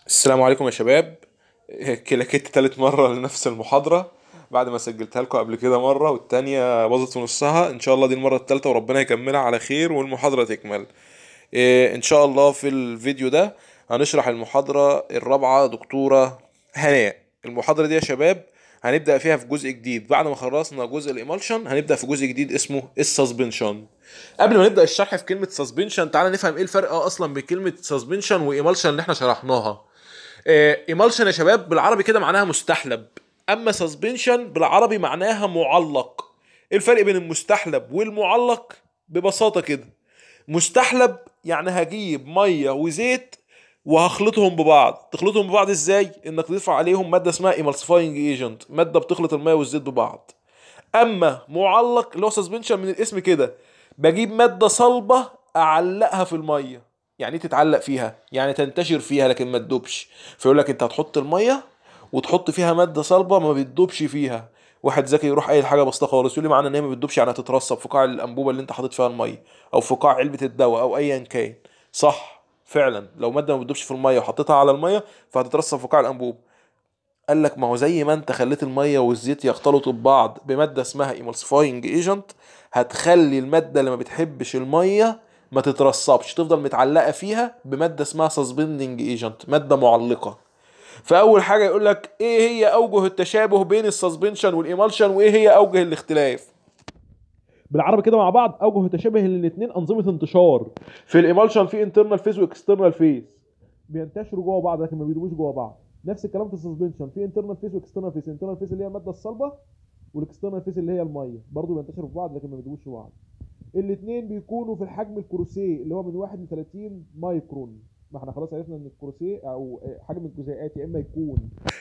السلام عليكم يا شباب كلاكيت تالت مرة لنفس المحاضرة بعد ما سجلتها لكم قبل كده مرة والتانية باظت في نصها ان شاء الله دي المرة التالتة وربنا يكملها على خير والمحاضرة تكمل إيه، ان شاء الله في الفيديو ده هنشرح المحاضرة الرابعة دكتورة هناء المحاضرة دي يا شباب هنبدأ فيها في جزء جديد بعد ما خلصنا جزء الايمالشن هنبدأ في جزء جديد اسمه السسبنشن قبل ما نبدأ الشرح في كلمة سسبنشن تعالى نفهم ايه الفرق اصلا بين كلمة سسبنشن وايمالشن اللي احنا شرحناها ايمالشن يا شباب بالعربي كده معناها مستحلب اما سسبنشن بالعربي معناها معلق ايه الفرق بين المستحلب والمعلق ببساطه كده مستحلب يعني هجيب ميه وزيت وهخلطهم ببعض تخلطهم ببعض ازاي انك تضيف عليهم ماده اسمها ايمالسيفاينج ايجنت ماده بتخلط الميه والزيت ببعض اما معلق اللي هو سسبنشن من الاسم كده بجيب ماده صلبه اعلقها في الميه يعني ايه تتعلق فيها يعني تنتشر فيها لكن ما تدوبش فيقول لك انت هتحط الميه وتحط فيها ماده صلبه ما بتدوبش فيها واحد ذكي يروح قايل حاجه بسيطه خالص يقول لي معنى ان هي ما بتدوبش يعني هتترسب في قاع الانبوبه اللي انت حاطط فيها الميه او في قاع علبه الدواء او ايا كان صح فعلا لو ماده ما بتدوبش في الميه وحطيتها على الميه فهتترسب في قاع الانبوبه قال لك ما هو زي ما انت خليت الميه والزيت يختلطوا ببعض بماده اسمها ايمالسيفاينج ايجنت هتخلي الماده اللي ما بتحبش الميه ما تترسبش تفضل متعلقه فيها بماده اسمها سسبندنج ايجنت ماده معلقه فاول حاجه يقول لك ايه هي اوجه التشابه بين السسبنشن والايمالشن وايه هي اوجه الاختلاف بالعربي كده مع بعض اوجه تشابه الاثنين انظمه انتشار في الايمالشن في انترنال فيز واكسترنال فيز بينتشروا جوه بعض لكن ما بيدوبوش جوه بعض نفس الكلام في السسبنشن في انترنال فيز واكسترنال فيز انترنال فيز اللي هي الماده الصلبه والاكسترنال فيز اللي هي الميه برضه بينتشروا في بعض لكن ما بيدوبوش في بعض الاثنين بيكونوا في الحجم الكروسيه اللي هو من 1 ل 30 مايكرون ما احنا خلاص عرفنا ان الكروسيه او حجم الجزيئات يا اما يكون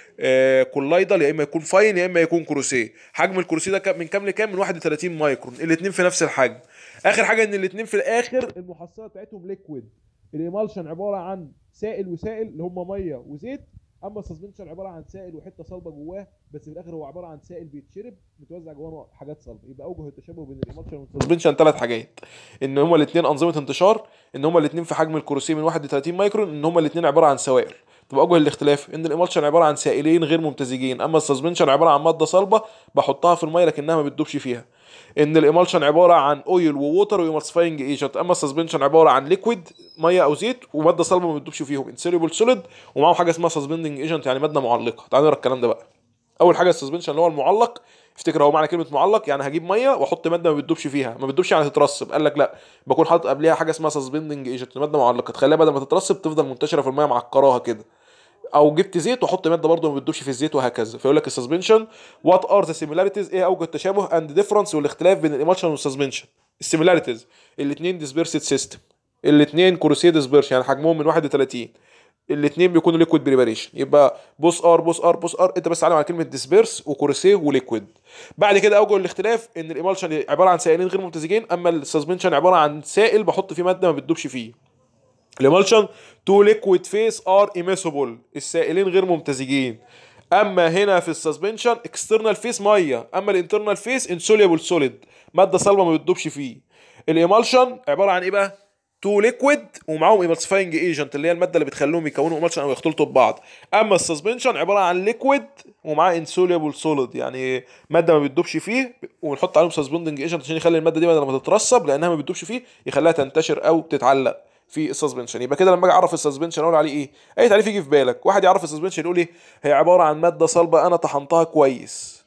آه كولايدال يا اما يكون فاين يا اما يكون كروسيه حجم الكروسيه ده كام- من كام لكام من 1 ل 30 مايكرون الاثنين في نفس الحجم اخر حاجه ان الاثنين في الاخر المحصله بتاعتهم ليكويد الايمالشن عباره عن سائل وسائل اللي هم ميه وزيت اما السسبنشن عباره عن سائل وحته صلبه جواه بس في الاخر هو عباره عن سائل بيتشرب متوزع جواه حاجات صلبه يبقى اوجه التشابه بين الايمالشن والسسبنشن ثلاث حاجات ان هما الاثنين انظمه انتشار ان هما الاثنين في حجم الكروسيه من 1 ل 30 مايكرون ان هما الاثنين عباره عن سوائل طب اوجه الاختلاف ان الايمالشن عباره عن سائلين غير ممتزجين اما السسبنشن عباره عن ماده صلبه بحطها في الميه لكنها ما بتدوبش فيها ان الايمالشن عباره عن اويل ووتر وايمالسيفاينج ايجنت اما السسبنشن عباره عن ليكويد ميه او زيت وماده صلبه ما بتدوبش فيهم انسوليبل سوليد ومعاهم حاجه اسمها سسبندنج ايجنت يعني ماده معلقه تعالوا نقرا الكلام ده بقى اول حاجه السسبنشن اللي هو المعلق افتكر هو معنى كلمه معلق يعني هجيب ميه واحط ماده ما بتدوبش فيها ما بتدوبش يعني تترسب قال لك لا بكون حاطط قبلها حاجه اسمها سسبندنج ايجنت ماده معلقه تخليها بدل ما تترسب تفضل منتشره في الميه معكراها كده او جبت زيت واحط ماده برضه ما بتدوبش في الزيت وهكذا فيقول لك السسبنشن وات ار ذا سيميلاريتيز ايه اوجه التشابه اند ديفرنس والاختلاف بين الايمالشن والسسبنشن السيميلاريتيز الاثنين ديسبيرسد سيستم الاثنين كروسيه ديسبيرشن يعني حجمهم من 1 ل 30 الاثنين بيكونوا ليكويد بريباريشن يبقى بوس ار بوس ار بوس ار انت بس علم على كلمه ديسبيرس وكورسيه وليكويد بعد كده اوجه الاختلاف ان الايمالشن عباره عن سائلين غير ممتزجين اما السسبنشن عباره عن سائل بحط فيه ماده ما بتدوبش فيه الايمالشن تو ليكويد فيس ار ايميسبل السائلين غير ممتزجين اما هنا في السسبنشن اكسترنال فيس ميه اما الانترنال فيس انسوليبل سوليد ماده صلبه ما بتدوبش فيه الايمالشن عباره عن ايه بقى تو ليكويد ومعاهم ايمالسيفاينج ايجنت اللي هي الماده اللي بتخليهم يكونوا ايمالشن او يختلطوا ببعض اما السسبنشن عباره عن ليكويد ومعاه انسوليبل سوليد يعني ماده ما بتدوبش فيه ونحط عليهم سسبندنج ايجنت عشان يخلي الماده دي بدل ما تترسب لانها ما بتدوبش فيه يخليها تنتشر او تتعلق في السسبنشن يبقى كده لما اجي اعرف السسبنشن اقول عليه ايه اي تعريف يجي في بالك واحد يعرف السسبنشن يقول ايه هي عباره عن ماده صلبه انا طحنتها كويس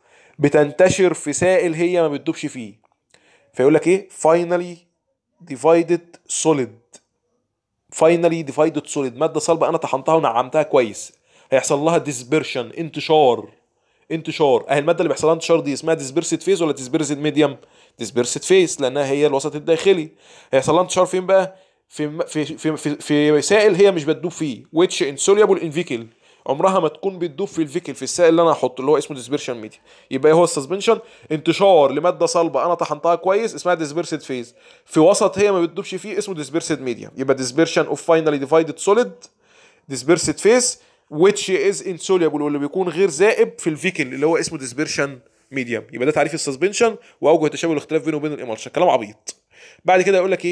بتنتشر في سائل هي ما بتدوبش فيه فيقول لك ايه finally divided solid finally divided solid ماده صلبه انا طحنتها ونعمتها كويس هيحصل لها dispersion انتشار انتشار اهي الماده اللي بيحصل لها انتشار دي اسمها dispersed phase ولا dispersed medium dispersed phase لانها هي الوسط الداخلي هيحصل لها انتشار فين بقى في في في في, في سائل هي مش بتدوب فيه which insoluble in vehicle عمرها ما تكون بتدوب في الفيكل في السائل اللي انا هحطه اللي هو اسمه ديسبيرشن ميديا يبقى إيه هو السسبنشن انتشار لماده صلبه انا طحنتها كويس اسمها ديسبيرسد فيز في وسط هي ما بتدوبش فيه اسمه ديسبيرسد ميديا يبقى ديسبيرشن اوف فاينالي ديفايدد سوليد ديسبيرسد فيز which is insoluble واللي بيكون غير ذائب في الفيكل اللي هو اسمه ديسبيرشن ميديم يبقى ده تعريف السسبنشن واوجه التشابه والاختلاف بينه وبين الايمالشن كلام عبيط بعد كده يقول لك ايه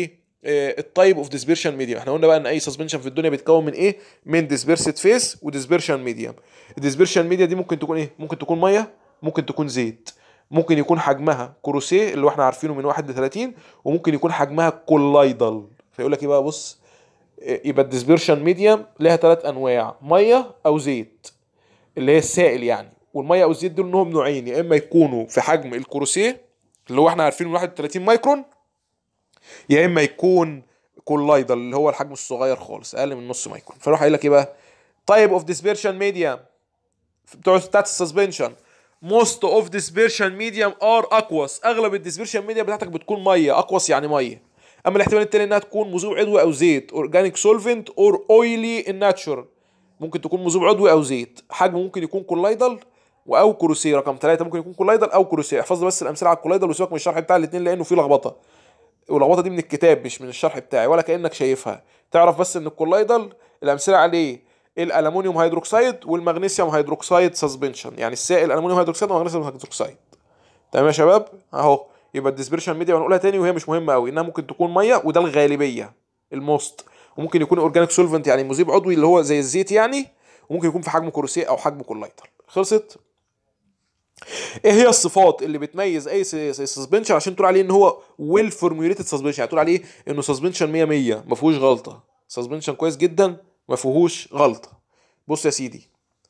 التايب اوف ديسبيرشن ميديوم احنا قلنا بقى ان اي سسبنشن في الدنيا بيتكون من ايه من ديسبيرسد فيس وديسبيرشن ميديوم الديسبيرشن ميديا دي ممكن تكون ايه ممكن تكون ميه ممكن تكون زيت ممكن يكون حجمها كروسيه اللي هو احنا عارفينه من 1 ل 30 وممكن يكون حجمها كولايدال فيقول لك ايه بقى بص يبقى الديسبيرشن ميديوم لها ثلاث انواع ميه او زيت اللي هي السائل يعني والميه او الزيت دول انهم نوعين يا اما يكونوا في حجم الكروسيه اللي هو احنا عارفينه من 31 مايكرون يا اما يكون كولايدال اللي هو الحجم الصغير خالص اقل من نص مايكرون فراح قايل لك ايه بقى تايب اوف ديسبيرشن ميديوم بتوع بتاعت السسبنشن موست اوف ديسبيرشن ميديوم ار اكوس اغلب الديسبيرشن ميديوم بتاعتك بتكون ميه اكوس يعني ميه اما الاحتمال التاني انها تكون مذوب عضوي او زيت اورجانيك سولفنت اور اويلي ان ناتشر ممكن تكون مذوب عضوي او زيت حجمه ممكن يكون كولايدال او كروسيه رقم ثلاثة ممكن يكون كولايدال او كروسيه احفظ بس الامثله على الكولايدال وسيبك من الشرح بتاع الاثنين لانه فيه لخبطه واللخبطه دي من الكتاب مش من الشرح بتاعي ولا كانك شايفها تعرف بس ان الكولايدال الامثله عليه الالومنيوم هيدروكسيد والمغنيسيوم هيدروكسيد سسبنشن يعني السائل الالومنيوم هيدروكسيد والمغنيسيوم هيدروكسيد تمام يا شباب اهو يبقى الديسبرشن ميديا هنقولها تاني وهي مش مهمه قوي انها ممكن تكون ميه وده الغالبيه الموست وممكن يكون اورجانيك سولفنت يعني مذيب عضوي اللي هو زي الزيت يعني وممكن يكون في حجم كروسيه او حجم كولايدال خلصت ايه هي الصفات اللي بتميز اي سسبنشن عشان تقول عليه ان هو ويل فورميوليتد سسبنشن يعني تقول عليه انه سسبنشن 100 100 ما فيهوش غلطه سسبنشن كويس جدا ما فيهوش غلطه بص يا سيدي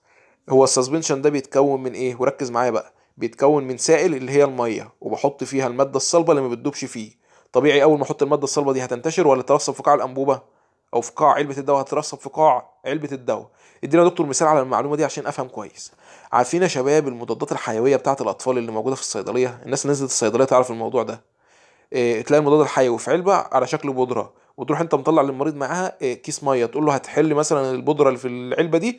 هو السسبنشن ده بيتكون من ايه وركز معايا بقى بيتكون من سائل اللي هي الميه وبحط فيها الماده الصلبه اللي ما بتدوبش فيه طبيعي اول ما احط الماده الصلبه دي هتنتشر ولا ترسب في قاع الانبوبه او في قاع علبه الدواء هترسب في قاع علبه الدواء ادينا دكتور مثال على المعلومه دي عشان افهم كويس عارفين يا شباب المضادات الحيويه بتاعه الاطفال اللي موجوده في الصيدليه الناس اللي نزلت الصيدليه تعرف الموضوع ده إيه تلاقي المضاد الحيوي في علبه على شكل بودره وتروح انت مطلع للمريض معاها إيه كيس ميه تقول له هتحل مثلا البودره اللي في العلبه دي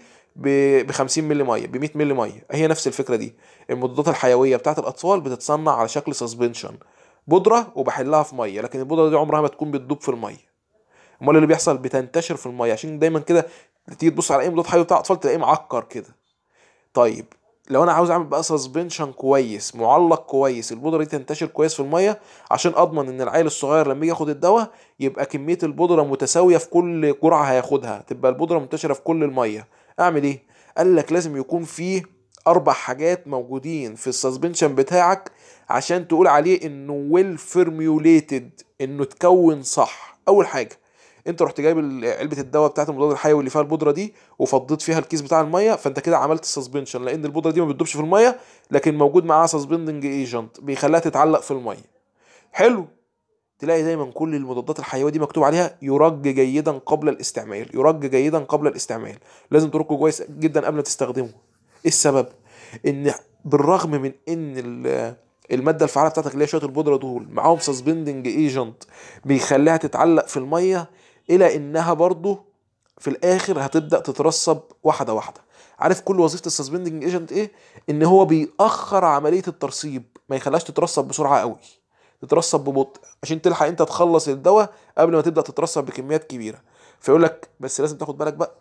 ب 50 مللي ميه ب 100 مللي ميه هي نفس الفكره دي المضادات الحيويه بتاعه الاطفال بتتصنع على شكل سسبنشن بودره وبحلها في ميه لكن البودره دي عمرها ما تكون بتدوب في الميه امال اللي بيحصل بتنتشر في الميه عشان دايما كده تيجي تبص على اي مضاد حيوي بتاع اطفال تلاقيه معكر كده طيب لو انا عاوز اعمل بقى سسبنشن كويس معلق كويس البودره دي تنتشر كويس في الميه عشان اضمن ان العيل الصغير لما يجي ياخد الدواء يبقى كميه البودره متساويه في كل جرعه هياخدها تبقى البودره منتشره في كل الميه اعمل ايه قال لك لازم يكون فيه اربع حاجات موجودين في السسبنشن بتاعك عشان تقول عليه انه ويل فورميوليتد انه اتكون صح اول حاجه انت رحت جايب علبه الدواء بتاعت المضاد الحيوي اللي فيها البودره دي وفضيت فيها الكيس بتاع الميه فانت كده عملت السسبنشن لان البودره دي ما بتدوبش في الميه لكن موجود معاها سسبندنج ايجنت بيخليها تتعلق في الميه حلو تلاقي دايما كل المضادات الحيويه دي مكتوب عليها يرج جيدا قبل الاستعمال يرج جيدا قبل الاستعمال لازم تركه كويس جدا قبل ما تستخدمه ايه السبب ان بالرغم من ان الماده الفعاله بتاعتك اللي هي شويه البودره دول معاهم سسبندنج ايجنت بيخليها تتعلق في الميه الى انها برضه في الاخر هتبدا تترسب واحده واحده عارف كل وظيفه السسبندنج ايجنت ايه ان هو بيأخر عمليه الترسيب ما يخليهاش تترسب بسرعه قوي تترسب ببطء عشان تلحق انت تخلص الدواء قبل ما تبدا تترسب بكميات كبيره فيقول لك بس لازم تاخد بالك بقى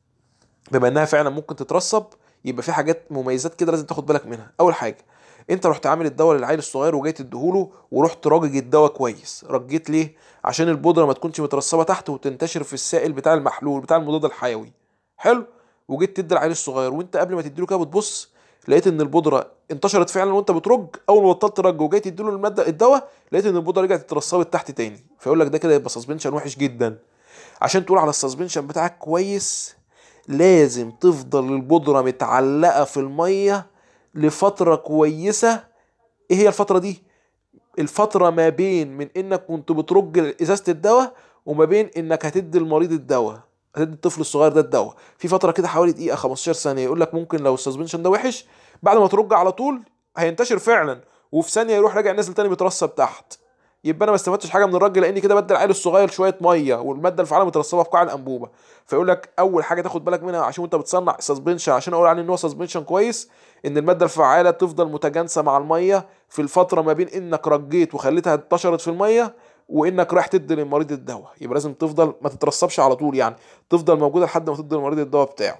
بما انها فعلا ممكن تترسب يبقى في حاجات مميزات كده لازم تاخد بالك منها اول حاجه انت رحت عامل الدواء للعيل الصغير وجاي تديهوله ورحت راجج الدواء كويس رجيت ليه عشان البودره ما تكونش مترسبه تحت وتنتشر في السائل بتاع المحلول بتاع المضاد الحيوي حلو وجيت تدي العيل الصغير وانت قبل ما تديله كده بتبص لقيت ان البودره انتشرت فعلا وانت بترج اول ما بطلت رج وجاي تديله الماده الدواء لقيت ان البودره رجعت اترسبت تحت تاني فيقول لك ده كده يبقى سسبنشن وحش جدا عشان تقول على السسبنشن بتاعك كويس لازم تفضل البودره متعلقه في الميه لفتره كويسه ايه هي الفتره دي الفتره ما بين من انك كنت بترج ازازه الدواء وما بين انك هتدي المريض الدواء هتدي الطفل الصغير ده الدواء في فتره كده حوالي دقيقه 15 ثانيه يقول لك ممكن لو السسبنشن ده وحش بعد ما ترج على طول هينتشر فعلا وفي ثانيه يروح راجع نازل تاني مترسب تحت يبقى انا ما استفدتش حاجه من الرج لاني كده بدي العيل الصغير شويه ميه والماده الفعاله مترسبه في قاع الانبوبه فيقول لك اول حاجه تاخد بالك منها عشان انت بتصنع سسبنشن عشان اقول عليه ان هو سسبنشن كويس ان الماده الفعاله تفضل متجانسه مع الميه في الفتره ما بين انك رجيت وخليتها انتشرت في الميه وانك رايح تدي للمريض الدواء يبقى لازم تفضل ما تترسبش على طول يعني تفضل موجوده لحد ما تدي للمريض الدواء بتاعه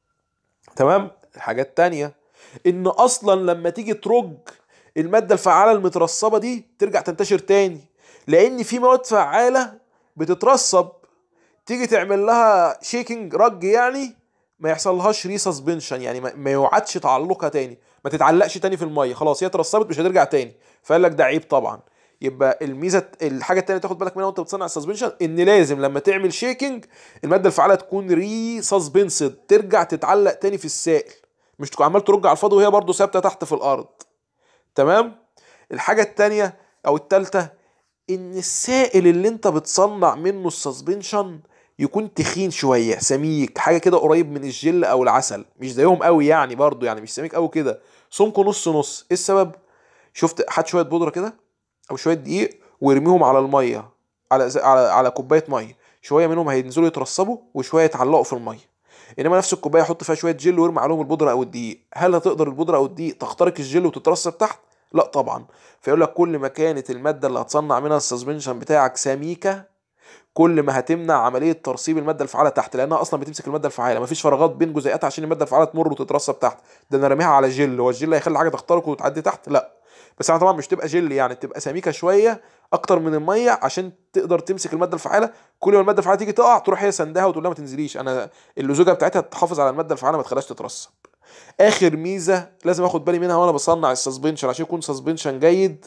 تمام الحاجه التانية ان اصلا لما تيجي ترج الماده الفعاله المترسبه دي ترجع تنتشر تاني لان في مواد فعاله بتترسب تيجي تعمل لها شيكنج رج يعني ما يحصلهاش ري سسبنشن يعني ما ما يوعدش تعلقها تاني ما تتعلقش تاني في الميه خلاص هي اترسبت مش هترجع تاني فقال لك ده عيب طبعا يبقى الميزه الحاجه التانيه تاخد بالك منها وانت بتصنع السسبنشن ان لازم لما تعمل شيكنج الماده الفعاله تكون ري سسبنسد ترجع تتعلق تاني في السائل مش تكون عمال ترج على الفاضي وهي برضه ثابته تحت في الارض تمام الحاجه التانيه او التالته ان السائل اللي انت بتصنع منه السسبنشن يكون تخين شويه سميك حاجه كده قريب من الجل او العسل مش زيهم قوي يعني برضو يعني مش سميك قوي كده سمكه نص نص ايه السبب شفت هات شويه بودره كده او شويه دقيق وارميهم على الميه على على على كوبايه ميه شويه منهم هينزلوا يترسبوا وشويه يتعلقوا في الميه انما نفس الكوبايه حط فيها شويه جل وارمي عليهم البودره او الدقيق هل هتقدر البودره او الدقيق تخترق الجل وتترسب تحت لا طبعا فيقول لك كل ما كانت الماده اللي هتصنع منها السسبنشن بتاعك سميكه كل ما هتمنع عمليه ترسيب الماده الفعاله تحت لانها اصلا بتمسك الماده الفعاله مفيش فراغات بين جزيئاتها عشان الماده الفعاله تمر وتترسب تحت ده انا راميها على جل هو الجل هيخلي حاجه تخترق وتعدي تحت لا بس انا طبعا مش تبقى جل يعني تبقى سميكه شويه اكتر من الميه عشان تقدر تمسك الماده الفعاله كل ما الماده الفعاله تيجي تقع تروح هي سندها وتقول لها ما تنزليش انا اللزوجه بتاعتها تحافظ على الماده الفعاله ما تخليهاش تترسب اخر ميزه لازم اخد بالي منها وانا بصنع السسبنشن عشان يكون سسبنشن جيد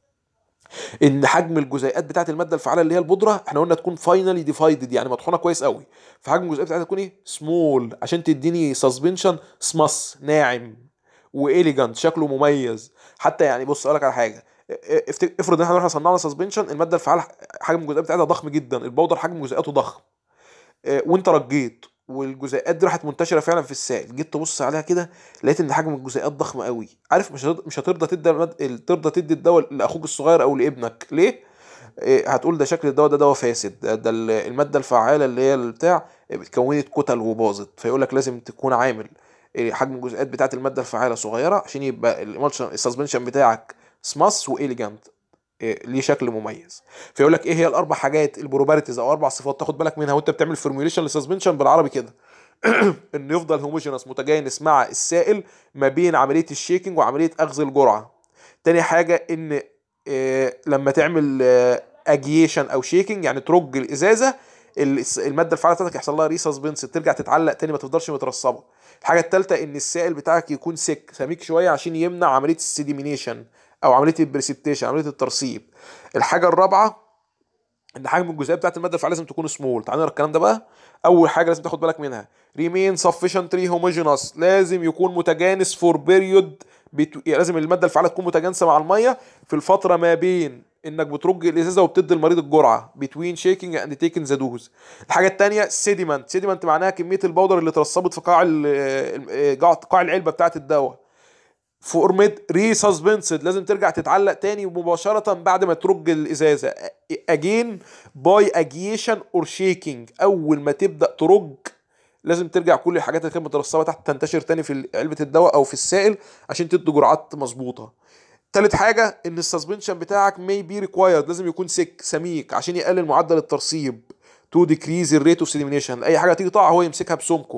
ان حجم الجزيئات بتاعت الماده الفعاله اللي هي البودره احنا قلنا تكون فاينلي ديفايدد يعني مطحونه كويس قوي فحجم الجزيئات بتاعتها تكون ايه سمول عشان تديني سسبنشن سمس ناعم واليجانت شكله مميز حتى يعني بص اقول لك على حاجه افت- افرض ان احنا رحنا صنعنا سسبنشن الماده الفعاله حجم الجزيئات بتاعتها ضخم جدا البودر حجم جزيئاته ضخم اه، وانت رجيت والجزيئات دي راحت منتشره فعلا في السائل جيت تبص عليها كده لقيت ان حجم الجزيئات ضخم قوي عارف مش هترضى مش هترضى تدي المد... ترضى تدي الدواء لاخوك الصغير او لابنك ليه إيه، هتقول ده شكل الدواء ده دواء فاسد ده, ده ال- الماده الفعاله اللي هي البتاع اتكونت كتل وباظت فيقول لك لازم تكون عامل إيه، حجم الجزيئات بتاعت الماده الفعاله صغيره عشان يبقى الإمالشن- السسبنشن بتاعك سماس واليجانت إيه، ليه شكل مميز فيقول لك ايه هي الاربع حاجات البروباريتيز او اربع صفات تاخد بالك منها وانت بتعمل فورميوليشن للسسبنشن بالعربي كده ان يفضل هوموجينس متجانس مع السائل ما بين عمليه الشيكنج وعمليه اخذ الجرعه تاني حاجه ان آه، لما تعمل اجيشن او شيكنج يعني ترج الازازه الس- الماده الفعاله بتاعتك يحصل لها ريسسبنس ترجع تتعلق تاني ما تفضلش مترسبه الحاجه الثالثه ان السائل بتاعك يكون سك سميك شويه عشان يمنع عمليه السيديمينيشن او عمليه البريسبتيشن عمليه الترسيب الحاجه الرابعه ان حجم الجزيئات بتاعت الماده الفعاله لازم تكون سمول تعال نقرا الكلام ده بقى اول حاجه لازم تاخد بالك منها remain sufficiently homogeneous لازم يكون متجانس for period بتو... يعني لازم الماده الفعاله تكون متجانسه مع الميه في الفتره ما بين انك بترج الازازه وبتدي المريض الجرعه between shaking and taking the dose الحاجه الثانيه sediment sediment معناها كميه البودر اللي اترسبت في قاع ال... ال- قاع قاع العلبه بتاعت الدواء فورميت ري سسبنسد لازم ترجع تتعلق تاني مباشرة بعد ما ترج الإزازة أجين باي أجيشن أور شيكينج أول ما تبدأ ترج لازم ترجع كل الحاجات اللي كانت مترسبة تحت تنتشر تاني في علبة الدواء أو في السائل عشان تدي جرعات مظبوطة تالت حاجة إن السسبنشن بتاعك may be required لازم يكون سك سميك عشان يقلل معدل الترسيب to decrease the rate of sedimation أي حاجة تيجي تقع هو يمسكها بسمكه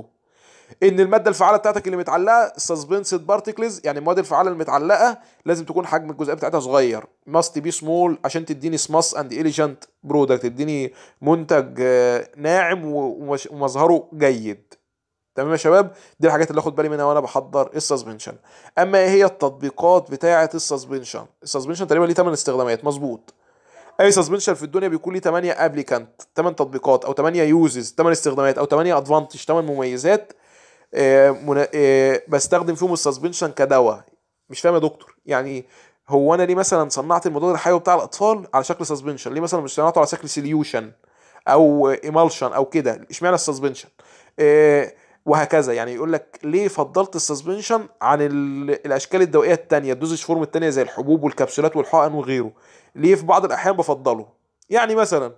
ان الماده الفعاله بتاعتك اللي متعلقه السسبنسد بارتكلز يعني المواد الفعاله المتعلقه لازم تكون حجم الجزيئات بتاعتها صغير ماست بي سمول عشان تديني سماس اند اليجنت برودكت تديني منتج آه، ناعم و- ومش- ومظهره جيد تمام يا شباب دي الحاجات اللي اخد بالي منها وانا بحضر السسبنشن اما ايه هي التطبيقات بتاعه السسبنشن السسبنشن تقريبا ليه 8 استخدامات مظبوط اي سسبنشن في الدنيا بيكون ليه 8 ابليكانت 8 تطبيقات او 8 يوزز 8 استخدامات او 8 ادفانتج 8 مميزات آه، منا- آه، بستخدم فيهم السسبنشن كدواء مش فاهم يا دكتور يعني هو انا ليه مثلا صنعت المضاد الحيوي بتاع الاطفال على شكل سسبنشن ليه مثلا مش صنعته على شكل سوليوشن او ايمالشن او كده اشمعنى السسبنشن آه، وهكذا يعني يقول لك ليه فضلت السسبنشن عن ال- الاشكال الدوائيه التانية الدوزج فورم التانية زي الحبوب والكبسولات والحقن وغيره ليه في بعض الاحيان بفضله يعني مثلا